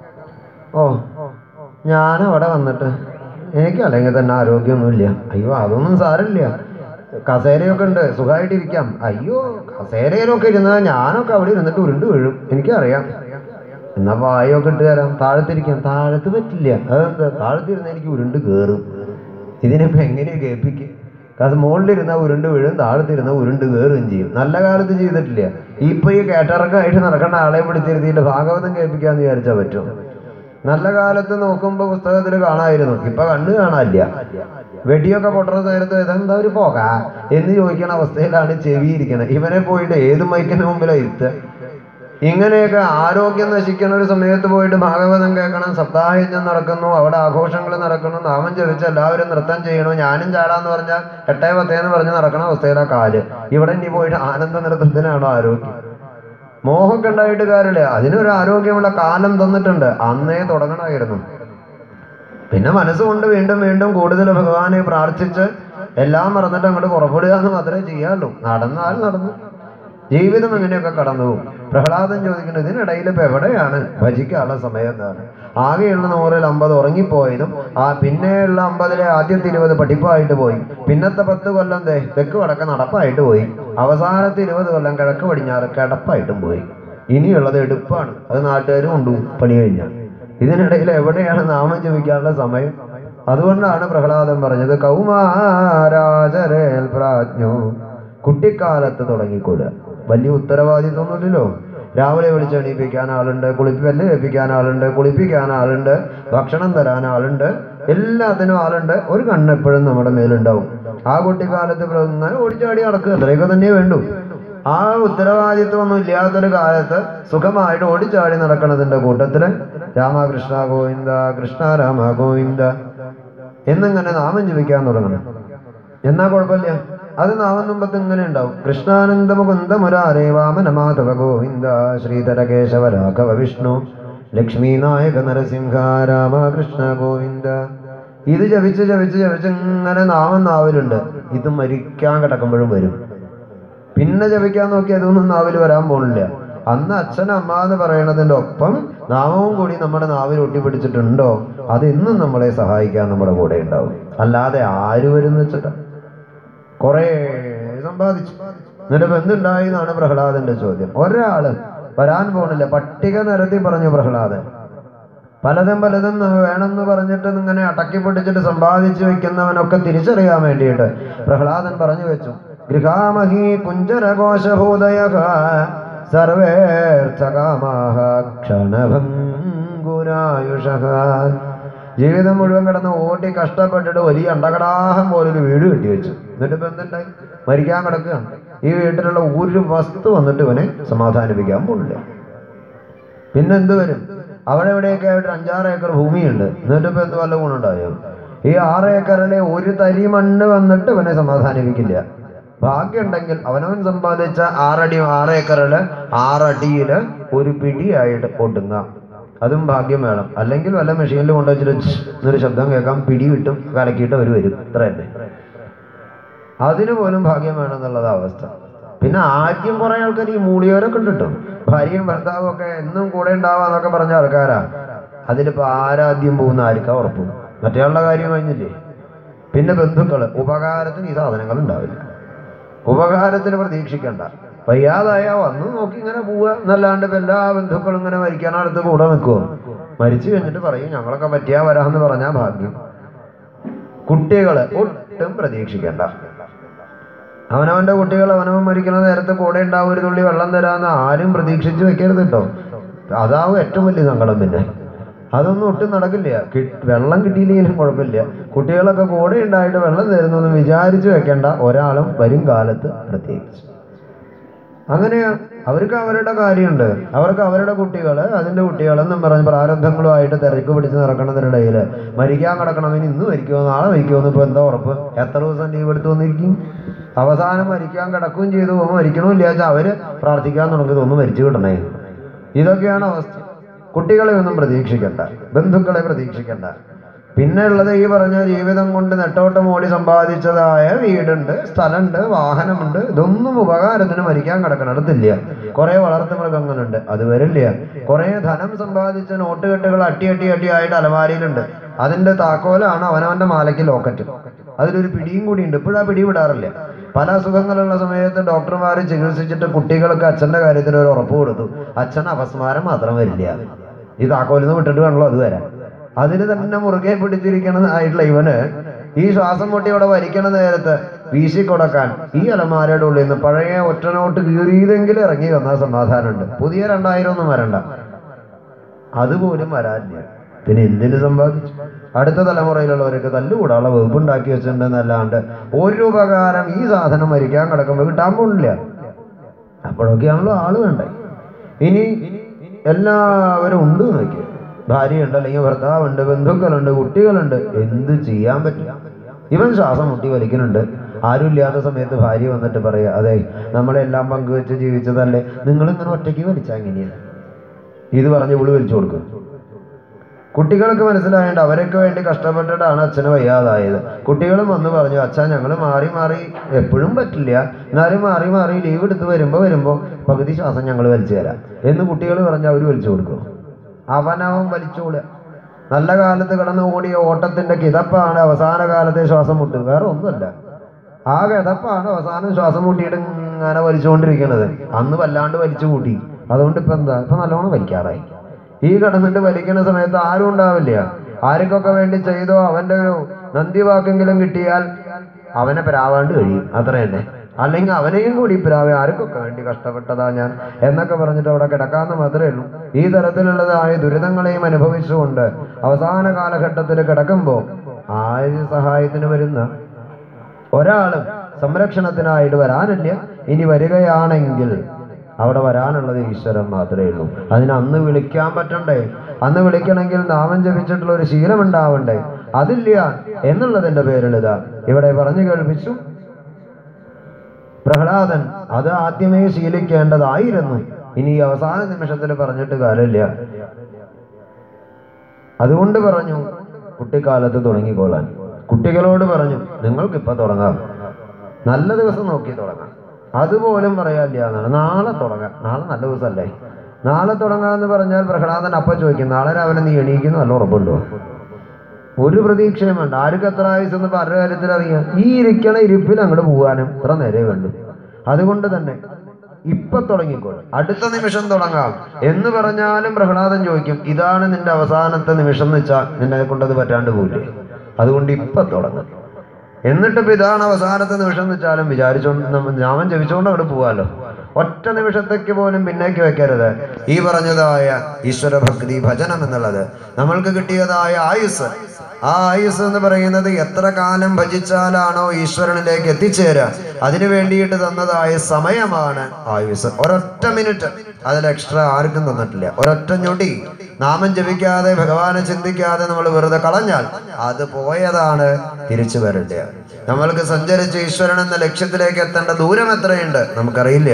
Speaker 1: ഓ ഞാൻ അവിടെ വന്നിട്ട് എനിക്ക് അല്ലെങ്കിൽ തന്നെ ആരോഗ്യമൊന്നുമില്ല അയ്യോ അതൊന്നും സാരമില്ല കസേരയൊക്കെ ഉണ്ട് സുഖമായിട്ടിരിക്കാം അയ്യോ കസേരയിലൊക്കെ ഇരുന്നാൽ ഞാനൊക്കെ അവിടെ ഇരുന്നിട്ട് ഉരുണ്ട് വീഴും എനിക്കറിയാം എന്നാ വായൊക്കെ ഇട്ട് തരാം താഴത്തിരിക്കാം താഴത്ത് പറ്റില്ല അതെന്താ താഴത്തിരുന്ന എനിക്ക് ഉരുണ്ട് കയറും ഇതിനിപ്പോ എങ്ങനെയാ കേൾപ്പിക്കുക കാരണം മുകളിലിരുന്ന ഉരുണ്ട് വീഴും താഴത്തിരുന്ന ഉരുണ്ട് കയറുകയും ചെയ്യും നല്ല കാലത്ത് ചെയ്തിട്ടില്ല ഇപ്പൊ ഈ കേട്ടറക്കായിട്ട് നടക്കേണ്ട ആളെ പിടിച്ചിരുത്തിയിട്ട് ഭാഗവതം കേൾപ്പിക്കാന്ന് വിചാരിച്ചാൽ പറ്റും നല്ല കാലത്ത് നോക്കുമ്പോ പുസ്തകത്തിൽ കാണായിരുന്നു ഇപ്പൊ കണ്ണ് കാണാനില്ല വെടിയൊക്കെ പൊട്ടുന്ന നേരത്ത് ഇതെന്താ ഒരു പോക എന്ന് ചോദിക്കുന്ന അവസ്ഥയിലാണ് ചെവി ഇരിക്കുന്നത് ഇവനെ പോയിട്ട് ഏത് മൈക്കിന് മുമ്പിലാണ് ഇരുത്തുക ഇങ്ങനെയൊക്കെ ആരോഗ്യം നശിക്കുന്ന ഒരു സമയത്ത് പോയിട്ട് ഭാഗവതം കേൾക്കണം സപ്താഹയജ്ഞം നടക്കുന്നു അവിടെ ആഘോഷങ്ങൾ നടക്കുന്നു നാമം ജപിച്ച് എല്ലാവരും നൃത്തം ചെയ്യണു ഞാനും ചാടാന്ന് പറഞ്ഞാൽ എട്ടേ പത്തേ എന്ന് പറഞ്ഞ് നടക്കണ അവസ്ഥയിലാ കാല് ഇവിടെ ഇനി പോയിട്ട് ആനന്ദ നൃത്തത്തിനാണോ ആരോഗ്യം മോഹമൊക്കെ ഉണ്ടായിട്ട് കാര്യമില്ല അതിനൊരു ആരോഗ്യമുള്ള കാലം തന്നിട്ടുണ്ട് അന്നേ തുടങ്ങണമായിരുന്നു പിന്നെ മനസ്സുകൊണ്ട് വീണ്ടും വീണ്ടും കൂടുതൽ ഭഗവാനെ പ്രാർത്ഥിച്ച് എല്ലാം മറന്നിട്ട് അങ്ങോട്ട് പുറപ്പെടുക എന്ന് മാത്രമേ ചെയ്യാറുള്ളൂ നടന്നാൽ നടന്നു ജീവിതം എങ്ങനെയൊക്കെ കടന്നു പോകും പ്രഹ്ലാദൻ ചോദിക്കുന്നത് ഇതിനിടയിൽ ഇപ്പൊ എവിടെയാണ് ഭജിക്കാനുള്ള സമയം എന്താണ് ആകെയുള്ള നൂറിൽ അമ്പത് ഉറങ്ങിപ്പോയതും ആ പിന്നെയുള്ള അമ്പതിലെ ആദ്യത്തെ ഇരുപത് പഠിപ്പായിട്ട് പോയി പിന്നത്തെ പത്ത് കൊല്ലം ദേ തെക്ക് വടക്ക് നടപ്പായിട്ട് പോയി അവസാനത്തെ ഇരുപത് കൊല്ലം കിഴക്ക് പടിഞ്ഞാറ് കിടപ്പായിട്ടും പോയി ഇനിയുള്ളത് എടുപ്പാണ് അത് നാട്ടുകാർ കൊണ്ടുപോകും പണി കഴിഞ്ഞാൽ ഇതിനിടയിൽ എവിടെയാണ് നാമം ജപിക്കാനുള്ള സമയം അതുകൊണ്ടാണ് പ്രഹ്ലാദൻ പറഞ്ഞത് കൗമാരാചരേൽ പ്രാജ്ഞോ കുട്ടിക്കാലത്ത് തുടങ്ങിക്കൊള്ളുക വലിയ ഉത്തരവാദിത്വമൊന്നുമില്ലല്ലോ രാവിലെ വിളിച്ച് എണീപ്പിക്കാൻ ആളുണ്ട് കുളിപ്പി വെല്ല് കേൾപ്പിക്കാൻ ആളുണ്ട് കുളിപ്പിക്കാൻ ആളുണ്ട് ഭക്ഷണം തരാൻ ആളുണ്ട് എല്ലാത്തിനും ആളുണ്ട് ഒരു കണ്ണ് എപ്പോഴും നമ്മുടെ മേലുണ്ടാവും ആ കുട്ടിക്കാലത്ത് ഇവിടെ ഇങ്ങനെ ഓടിച്ചാടി നടക്കുക അത്രയൊക്കെ തന്നെ വേണ്ടു ആ ഉത്തരവാദിത്വമൊന്നും ഇല്ലാത്തൊരു കാലത്ത് സുഖമായിട്ട് ഓടിച്ചാടി നടക്കണതിന്റെ കൂട്ടത്തില് രാമകൃഷ്ണ ഗോവിന്ദ കൃഷ്ണ രാമ ഗോവിന്ദ എന്നിങ്ങനെ നാമം ജപിക്കാൻ തുടങ്ങണം എന്നാ കുഴപ്പമില്ല അത് നാമം മുമ്പത്ത് ഇങ്ങനെ ഉണ്ടാവും കൃഷ്ണാനന്ദ മുകുന്ദ മുരാരേ വാമന മാധവ ഗോവിന്ദ ശ്രീധര കേശവ രാഘവ വിഷ്ണു ലക്ഷ്മി നായക നരസിംഹ രാമ കൃഷ്ണ ഗോവിന്ദ ഇത് ജപിച്ച് ജപിച്ച് ജപിച്ച് ഇങ്ങനെ നാമം നാവിലുണ്ട് ഇത് മരിക്കാൻ കിടക്കുമ്പോഴും വരും പിന്നെ ജപിക്കാൻ നോക്കി അതൊന്നും നാവിൽ വരാൻ പോണില്ല അന്ന് അച്ഛൻ അമ്മ എന്ന് പറയണതിന്റെ ഒപ്പം നാമവും കൂടി നമ്മുടെ നാവിൽ ഒട്ടിപ്പിടിച്ചിട്ടുണ്ടോ അത് എന്നും നമ്മളെ സഹായിക്കാൻ നമ്മുടെ കൂടെ ഉണ്ടാവും അല്ലാതെ ആര് വരും വെച്ചിട്ടാ കുറെ സമ്പാദിച്ചു എന്നിട്ട് ഇപ്പൊ എന്തുണ്ടായി എന്നാണ് പ്രഹ്ലാദന്റെ ചോദ്യം ഒരാള് വരാൻ പോണില്ല പട്ടിക നിരത്തി പറഞ്ഞു പ്രഹ്ലാദൻ പലതും പലതും വേണമെന്ന് പറഞ്ഞിട്ട് ഇങ്ങനെ അടക്കി പിടിച്ചിട്ട് സമ്പാദിച്ചു വെക്കുന്നവനൊക്കെ തിരിച്ചറിയാൻ വേണ്ടിയിട്ട് പ്രഹ്ലാദൻ പറഞ്ഞു വെച്ചു ഗൃഹാമഹി കുഞ്ചരകോശഭൂതയ സർവേർത്ഥകാമാഹ ക്ഷണഭംഗുരായുഷ ജീവിതം മുഴുവൻ കിടന്ന് ഓട്ടി കഷ്ടപ്പെട്ടിട്ട് വലിയ അണ്ടകടാഹം പോലൊരു വീട് കെട്ടി വെച്ചു എന്നിട്ട് ഇപ്പൊ എന്തുണ്ടായി മരിക്കാൻ കിടക്കുകയാണ് ഈ വീട്ടിലുള്ള ഒരു വസ്തു വന്നിട്ട് ഇവനെ സമാധാനിപ്പിക്കാൻ പോണില്ല പിന്നെ എന്ത് വരും അവിടെ എവിടെയൊക്കെ ആയിട്ട് അഞ്ചാറ് ഏക്കർ ഭൂമിയുണ്ട് എന്നിട്ട് ഇപ്പൊ എന്ത് വല്ല ഗുണമുണ്ടായോ ഈ ആറ് ഏക്കറിലെ ഒരു തരി മണ്ണ് വന്നിട്ട് ഇവനെ സമാധാനിപ്പിക്കില്ല ഭാഗ്യമുണ്ടെങ്കിൽ അവനവൻ സമ്പാദിച്ച ആറടി ആറ് ഏക്കറില് ആറടിയില് ഒരു പിടിയായിട്ട് ഒടുങ്ങാം അതും ഭാഗ്യം വേണം അല്ലെങ്കിൽ വല്ല മെഷീനിൽ കൊണ്ടുവച്ചിട്ട് ഛ് എന്നൊരു ശബ്ദം കേൾക്കാം പിടി കിട്ടും കലക്കിയിട്ട് അവർ വരും ഇത്ര തന്നെ അതിന് പോലും ഭാഗ്യം വേണം എന്നുള്ളത് അവസ്ഥ പിന്നെ ആദ്യം കുറെ ആൾക്കാർ ഈ മൂളിയവരൊക്കെ ഉണ്ട് കേട്ടോ ഭാര്യയും ഭർത്താവും ഒക്കെ എന്നും കൂടെ ഉണ്ടാവാന്നൊക്കെ പറഞ്ഞ ആൾക്കാരാ അതിലിപ്പോ ആരാദ്യം പോകുന്ന ആർക്കാ ഉറപ്പ് മറ്റേയാളുടെ കാര്യം കഴിഞ്ഞില്ലേ പിന്നെ ബന്ധുക്കള് ഉപകാരത്തിന് ഈ സാധനങ്ങൾ ഉണ്ടാവില്ല ഉപകാരത്തിന് പ്രതീക്ഷിക്കണ്ട വയ്യാതായ വന്ന് നോക്കി ഇങ്ങനെ പോവുക എന്നല്ലാണ്ട് ഇപ്പൊ എല്ലാ ബന്ധുക്കളും ഇങ്ങനെ മരിക്കാനടുത്ത് കൂടെ നിൽക്കുമോ മരിച്ചു കഴിഞ്ഞിട്ട് പറയും ഞങ്ങളൊക്കെ പറ്റിയാ വരാമെന്ന് പറഞ്ഞാ ഭാഗ്യം കുട്ടികള് ഒട്ടും പ്രതീക്ഷിക്കണ്ട അവനവന്റെ കുട്ടികൾ അവനവൻ മരിക്കുന്ന നേരത്തെ കൂടെ ഉണ്ടാവും ഒരു തുള്ളി വെള്ളം തരാന്ന് ആരും പ്രതീക്ഷിച്ച് വെക്കരുത് കേട്ടോ അതാവും ഏറ്റവും വലിയ സങ്കടം പിന്നെ അതൊന്നും ഒട്ടും നടക്കില്ല കി- വെള്ളം കിട്ടിയില്ലെങ്കിലും കുഴപ്പമില്ല കുട്ടികളൊക്കെ കൂടെ ഉണ്ടായിട്ട് വെള്ളം തരുന്നൊന്നും വിചാരിച്ചു വെക്കേണ്ട ഒരാളും വരും കാലത്ത് പ്രത്യേകിച്ച് അങ്ങനെയാ അവർക്ക് അവരുടെ കാര്യമുണ്ട് അവർക്ക് അവരുടെ കുട്ടികൾ അതിന്റെ കുട്ടികളെന്നും പറഞ്ഞ് പ്രാരബ്ധങ്ങളുമായിട്ട് തിരക്ക് പിടിച്ച് നടക്കണതിനിടയിൽ മരിക്കാൻ കിടക്കണമെന്ന് ഇന്ന് മരിക്കുമോ നാളെ മരിക്കുമോ എന്ന് ഇപ്പൊ എന്താ ഉറപ്പ് എത്ര ദിവസം ലീവ് എടുത്ത് വന്നിരിക്കും അവസാനം മരിക്കാൻ കിടക്കുകയും ചെയ്തു പോകുമ്പോൾ മരിക്കണമില്ല വെച്ചാൽ അവര് പ്രാർത്ഥിക്കാൻ തുടങ്ങിയത് ഒന്ന് മരിച്ചു കിട്ടണേ ഇതൊക്കെയാണ് അവസ്ഥ കുട്ടികളെ ഒന്നും പ്രതീക്ഷിക്കണ്ട ബന്ധുക്കളെ പ്രതീക്ഷിക്കണ്ട പിന്നെ ഉള്ളത് ഈ പറഞ്ഞ ജീവിതം കൊണ്ട് നെട്ടോട്ടം ഓടി സമ്പാദിച്ചതായ വീടുണ്ട് സ്ഥലമുണ്ട് വാഹനമുണ്ട് ഇതൊന്നും ഉപകാരത്തിന് മരിക്കാൻ കിടക്കണടത്തില്ല കുറെ വളർത്തു മൃഗങ്ങളുണ്ട് അത് വരില്ല കുറെ ധനം സമ്പാദിച്ച നോട്ടുകെട്ടുകൾ അട്ടി അട്ടി അട്ടി ആയിട്ട് അലമാരിയിലുണ്ട് അതിന്റെ താക്കോലാണ് അവനവന്റെ മാലയ്ക്ക് ലോക്കറ്റ് അതിലൊരു പിടിയും കൂടി ഉണ്ട് ഇപ്പോഴാ പിടി വിടാറില്ല പല അസുഖങ്ങളുള്ള സമയത്ത് ഡോക്ടർമാർ ചികിത്സിച്ചിട്ട് കുട്ടികൾക്ക് അച്ഛന്റെ കാര്യത്തിൽ ഒരു ഉറപ്പ് കൊടുത്തു അച്ഛൻ അപസ്മാരം മാത്രം വരില്ല ഈ താക്കോലിൽ നിന്ന് വിട്ടിട്ട് വേണല്ലോ അത് വരാൻ അതിന് തന്നെ മുറുകെ പിടിച്ചിരിക്കണതായിട്ടുള്ള ഇവന് ഈ ശ്വാസം മുട്ടി ഇവിടെ വലിക്കണ നേരത്ത് വീശി കൊടുക്കാൻ ഈ അലമാരയുടെ ഉള്ളിൽ നിന്ന് പഴയ ഒറ്റനോട്ട് കീറിയതെങ്കിലും ഇറങ്ങി വന്നാൽ സമാധാനമുണ്ട് പുതിയ രണ്ടായിരം ഒന്നും വരണ്ട അതുപോലും വരാനില്ല പിന്നെ എന്തിനു സമ്പാദിച്ചു അടുത്ത തലമുറയിലുള്ളവർക്ക് തല്ലുകൂടാനുള്ള വകുപ്പ് ഉണ്ടാക്കി വെച്ചിട്ടുണ്ടെന്നല്ലാണ്ട് ഒരു ഉപകാരം ഈ സാധനം മരിക്കാൻ കിടക്കുമ്പോൾ കിട്ടാൻ പോണില്ല അപ്പോഴൊക്കെയാണല്ലോ ആള് വേണ്ടേ ഇനി എല്ലാവരും ഉണ്ട് നോക്കി ഭാര്യയുണ്ട് അല്ലെങ്കിൽ ഭർത്താവുണ്ട് ബന്ധുക്കളുണ്ട് കുട്ടികളുണ്ട് എന്ത് ചെയ്യാൻ പറ്റും ഇവൻ ശ്വാസം മുട്ടി വലിക്കുന്നുണ്ട് ആരും ഇല്ലാത്ത സമയത്ത് ഭാര്യ വന്നിട്ട് പറയാ അതെ നമ്മളെല്ലാം പങ്കുവെച്ച് ജീവിച്ചതല്ലേ നിങ്ങൾ ഇങ്ങനെ ഒറ്റയ്ക്ക് വലിച്ചാ എങ്ങനെയാ ഇത് പറഞ്ഞ് ഇവള് വലിച്ചു കൊടുക്കും കുട്ടികൾക്ക് മനസ്സിലായേണ്ട അവരൊക്കെ വേണ്ടി കഷ്ടപ്പെട്ടിട്ടാണ് അച്ഛന് വയ്യാതായത് കുട്ടികളും വന്ന് പറഞ്ഞു അച്ഛാ ഞങ്ങൾ മാറി മാറി എപ്പോഴും പറ്റില്ല എന്നാലും മാറി മാറി ലീവ് എടുത്ത് വരുമ്പോ വരുമ്പോ പകുതി ശ്വാസം ഞങ്ങൾ വലിച്ചു തരാം എന്ന് കുട്ടികൾ പറഞ്ഞ് അവർ വലിച്ചു കൊടുക്കും അവനവൻ വലിച്ചോളുക നല്ല കാലത്ത് കിടന്ന് ഓടിയ ഓട്ടത്തിന്റെ കിതപ്പാണ് അവസാന കാലത്തെ ശ്വാസം മുട്ട് വേറെ ഒന്നുമല്ല ആ കിതപ്പാണ് അവസാനം ശ്വാസം മുട്ടിയിട്ട് ഇങ്ങനെ വലിച്ചുകൊണ്ടിരിക്കുന്നത് അന്ന് വല്ലാണ്ട് വലിച്ചു കൂട്ടി അതുകൊണ്ട് ഇപ്പൊ എന്താ ഇപ്പൊ നല്ലോണം വലിക്കാറായി ഈ കിടന്നിട്ട് വലിക്കുന്ന സമയത്ത് ആരും ഉണ്ടാവില്ല ആർക്കൊക്കെ വേണ്ടി ചെയ്തോ അവന്റെ ഒരു നന്ദി വാക്കെങ്കിലും കിട്ടിയാൽ അവനെ പ്രാവാണ്ട് കഴിയും അത്ര തന്നെ അല്ലെങ്കിൽ അവനെയും കൂടി പ്രാവേ ആർക്കൊക്കെ വേണ്ടി കഷ്ടപ്പെട്ടതാ ഞാൻ എന്നൊക്കെ പറഞ്ഞിട്ട് അവിടെ കിടക്കാന്ന് മാത്രമേ ഉള്ളൂ ഈ തരത്തിലുള്ളതായ ദുരിതങ്ങളെയും അനുഭവിച്ചുകൊണ്ട് അവസാന കാലഘട്ടത്തിൽ കിടക്കുമ്പോ ആര് സഹായത്തിന് വരുന്ന ഒരാളും സംരക്ഷണത്തിനായിട്ട് വരാനില്ല ഇനി വരികയാണെങ്കിൽ അവിടെ വരാനുള്ളത് ഈശ്വരൻ മാത്രമേ ഉള്ളൂ അതിന് അന്ന് വിളിക്കാൻ പറ്റണ്ടേ അന്ന് വിളിക്കണമെങ്കിൽ നാമം ജപിച്ചിട്ടുള്ള ഒരു ശീലം ഉണ്ടാവണ്ടേ അതില്ല എന്നുള്ളതിന്റെ പേരിൽ ഇതാ ഇവിടെ പറഞ്ഞു കേൾപ്പിച്ചു പ്രഹ്ലാദൻ അത് ആദ്യമേ ശീലിക്കേണ്ടതായിരുന്നു ഇനി ഈ അവസാന നിമിഷത്തിൽ പറഞ്ഞിട്ട് കാര്യമില്ല അതുകൊണ്ട് പറഞ്ഞു കുട്ടിക്കാലത്ത് തുടങ്ങിക്കോളാൻ കുട്ടികളോട് പറഞ്ഞു നിങ്ങൾക്ക് ഇപ്പൊ തുടങ്ങാം നല്ല ദിവസം നോക്കി തുടങ്ങാം അതുപോലും പറയാനില്ല എന്നാണ് നാളെ തുടങ്ങാം നാളെ നല്ല ദിവസമല്ലേ നാളെ തുടങ്ങാന്ന് പറഞ്ഞാൽ പ്രഹ്ലാദൻ അപ്പം ചോദിക്കും നാളെ രാവിലെ നീ എണീക്കുന്നു നല്ല ഉറപ്പുണ്ടോ ഒരു പ്രതീക്ഷയും വേണ്ട ആർക്ക് എത്ര ആയുസെന്ന് പറഞ്ഞ കാര്യത്തിൽ അറിയാം ഈ ഇരിക്കണ ഇരിപ്പിൽ അങ്ങോട്ട് പോകാനും ഇത്ര നേരെ വേണ്ടു അതുകൊണ്ട് തന്നെ ഇപ്പൊ തുടങ്ങിക്കോളും അടുത്ത നിമിഷം തുടങ്ങാം എന്ന് പറഞ്ഞാലും പ്രഹ്ലാദൻ ചോദിക്കും ഇതാണ് നിന്റെ അവസാനത്തെ നിമിഷം എന്ന് വെച്ചാൽ നിന്നെ കൊണ്ടത് പറ്റാണ്ട് പോയില്ലേ അതുകൊണ്ട് ഇപ്പൊ തുടങ്ങും എന്നിട്ട് ഇപ്പൊ ഇതാണ് അവസാനത്തെ നിമിഷം എന്ന് വെച്ചാലും വിചാരിച്ചോണ്ട് നമ്മ- നാമം ജപിച്ചുകൊണ്ട് അവിടെ പോവാലോ ഒറ്റ നിമിഷത്തേക്ക് പോലും പിന്നേക്ക് വെക്കരുത് ഈ പറഞ്ഞതായ ഈശ്വര ഭക്തി ഭജനം എന്നുള്ളത് നമ്മൾക്ക് കിട്ടിയതായ ആയുസ് ആ ആയുസ് എന്ന് പറയുന്നത് എത്ര കാലം ഭജിച്ചാലാണോ ഈശ്വരനിലേക്ക് എത്തിച്ചേരുക അതിനു വേണ്ടിയിട്ട് തന്നതായ സമയമാണ് ആയുസ് ഒരൊറ്റ മിനിറ്റ് അതിൽ എക്സ്ട്രാ ആർക്കും തന്നിട്ടില്ല ഒരൊറ്റ ഞൊടി നാമം ജപിക്കാതെ ഭഗവാനെ ചിന്തിക്കാതെ നമ്മൾ വെറുതെ കളഞ്ഞാൽ അത് പോയതാണ് തിരിച്ചു വരേണ്ടത് നമ്മൾക്ക് സഞ്ചരിച്ച് ഈശ്വരൻ എന്ന ലക്ഷ്യത്തിലേക്ക് എത്തേണ്ട ദൂരം എത്രയുണ്ട് നമുക്കറിയില്ല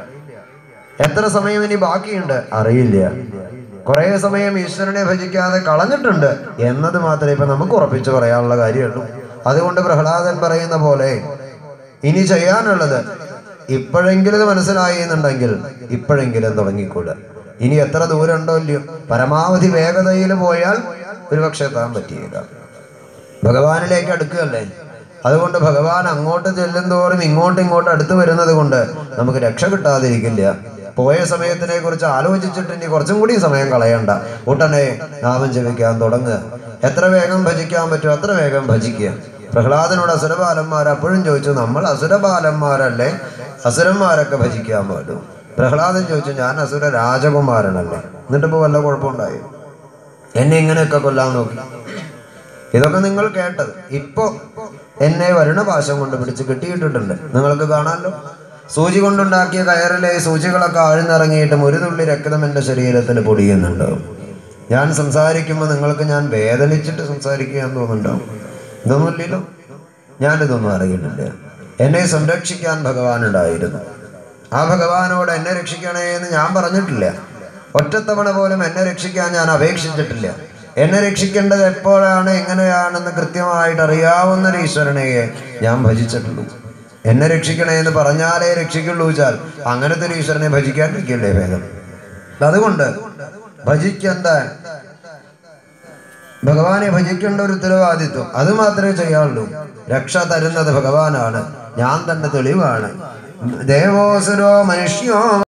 Speaker 1: എത്ര സമയം ഇനി ബാക്കിയുണ്ട് അറിയില്ല കുറെ സമയം ഈശ്വരനെ ഭജിക്കാതെ കളഞ്ഞിട്ടുണ്ട് എന്നത് മാത്രമേ ഇപ്പൊ നമുക്ക് ഉറപ്പിച്ചു പറയാനുള്ള കാര്യമുള്ളൂ അതുകൊണ്ട് പ്രഹ്ലാദൻ പറയുന്ന പോലെ ഇനി ചെയ്യാനുള്ളത് ഇപ്പോഴെങ്കിലും ഇത് മനസ്സിലായി എന്നുണ്ടെങ്കിൽ ഇപ്പോഴെങ്കിലും തുടങ്ങിക്കൂടെ ഇനി എത്ര ദൂരം ഉണ്ടോ ഇല്ലയോ പരമാവധി വേഗതയിൽ പോയാൽ ഒരുപക്ഷെ എത്താൻ പറ്റിയില്ല ഭഗവാനിലേക്ക് അടുക്കുകയല്ലേ അതുകൊണ്ട് ഭഗവാൻ അങ്ങോട്ട് ചെല്ലും തോറും ഇങ്ങോട്ടും ഇങ്ങോട്ടും അടുത്ത് വരുന്നത് കൊണ്ട് നമുക്ക് രക്ഷ കിട്ടാതിരിക്കില്ല പോയ സമയത്തിനെ കുറിച്ച് ആലോചിച്ചിട്ട് ഇനി കുറച്ചും കൂടി സമയം കളയണ്ട ഉടനെ നാമം ജപിക്കാൻ തുടങ്ങുക എത്ര വേഗം ഭജിക്കാൻ പറ്റുമോ അത്ര വേഗം ഭജിക്കുക പ്രഹ്ലാദനോട് അസുരബാലന്മാർ അപ്പോഴും ചോദിച്ചു നമ്മൾ അസുരബാലന്മാരല്ലേ അസുരന്മാരൊക്കെ ഭജിക്കാൻ പാടും പ്രഹ്ലാദൻ ചോദിച്ചു ഞാൻ അസുര രാജകുമാരനല്ലേ എന്നിട്ടിപ്പോ വല്ല കുഴപ്പമുണ്ടായി എന്നെ ഇങ്ങനെയൊക്കെ കൊല്ലാൻ നോക്കി ഇതൊക്കെ നിങ്ങൾ കേട്ടത് ഇപ്പോ എന്നെ വരുണപാശം കൊണ്ട് പിടിച്ച് കിട്ടിയിട്ടിട്ടുണ്ട് നിങ്ങൾക്ക് കാണാമല്ലോ സൂചി കൊണ്ടുണ്ടാക്കിയ കയറിലെ സൂചികളൊക്കെ ആഴ്ന്നിറങ്ങിയിട്ടും ഒരു തുള്ളി രക്തം എൻ്റെ ശരീരത്തിൽ പൊടിയുന്നുണ്ടാവും ഞാൻ സംസാരിക്കുമ്പോൾ നിങ്ങൾക്ക് ഞാൻ വേദനിച്ചിട്ട് സംസാരിക്കുക എന്ന് തോന്നുന്നുണ്ടാവും ഇതൊന്നുമില്ലല്ലോ ഞാനിതൊന്നും അറിയുന്നില്ല എന്നെ സംരക്ഷിക്കാൻ ഭഗവാൻ ഉണ്ടായിരുന്നു ആ ഭഗവാനോട് എന്നെ രക്ഷിക്കണേ എന്ന് ഞാൻ പറഞ്ഞിട്ടില്ല ഒറ്റത്തവണ പോലും എന്നെ രക്ഷിക്കാൻ ഞാൻ അപേക്ഷിച്ചിട്ടില്ല എന്നെ രക്ഷിക്കേണ്ടത് എപ്പോഴാണ് എങ്ങനെയാണെന്ന് കൃത്യമായിട്ട് അറിയാവുന്ന ഒരു ഈശ്വരനെയെ ഞാൻ ഭജിച്ചിട്ടുള്ളൂ എന്നെ രക്ഷിക്കണേ എന്ന് പറഞ്ഞാലേ രക്ഷിക്കുള്ളൂ വെച്ചാൽ അങ്ങനത്തെ ഒരു ഈശ്വരനെ ഭജിക്കാണ്ടിരിക്കല്ലേ ഭേദം അതുകൊണ്ട് ഭജിക്കേണ്ട ഭഗവാനെ ഭജിക്കേണ്ട ഒരു ഉത്തരവാദിത്വം അത് മാത്രമേ ചെയ്യാവുള്ളൂ രക്ഷ തരുന്നത് ഭഗവാനാണ് ഞാൻ തന്നെ തെളിവാണ് ദേവോസുരോ മനുഷ്യോ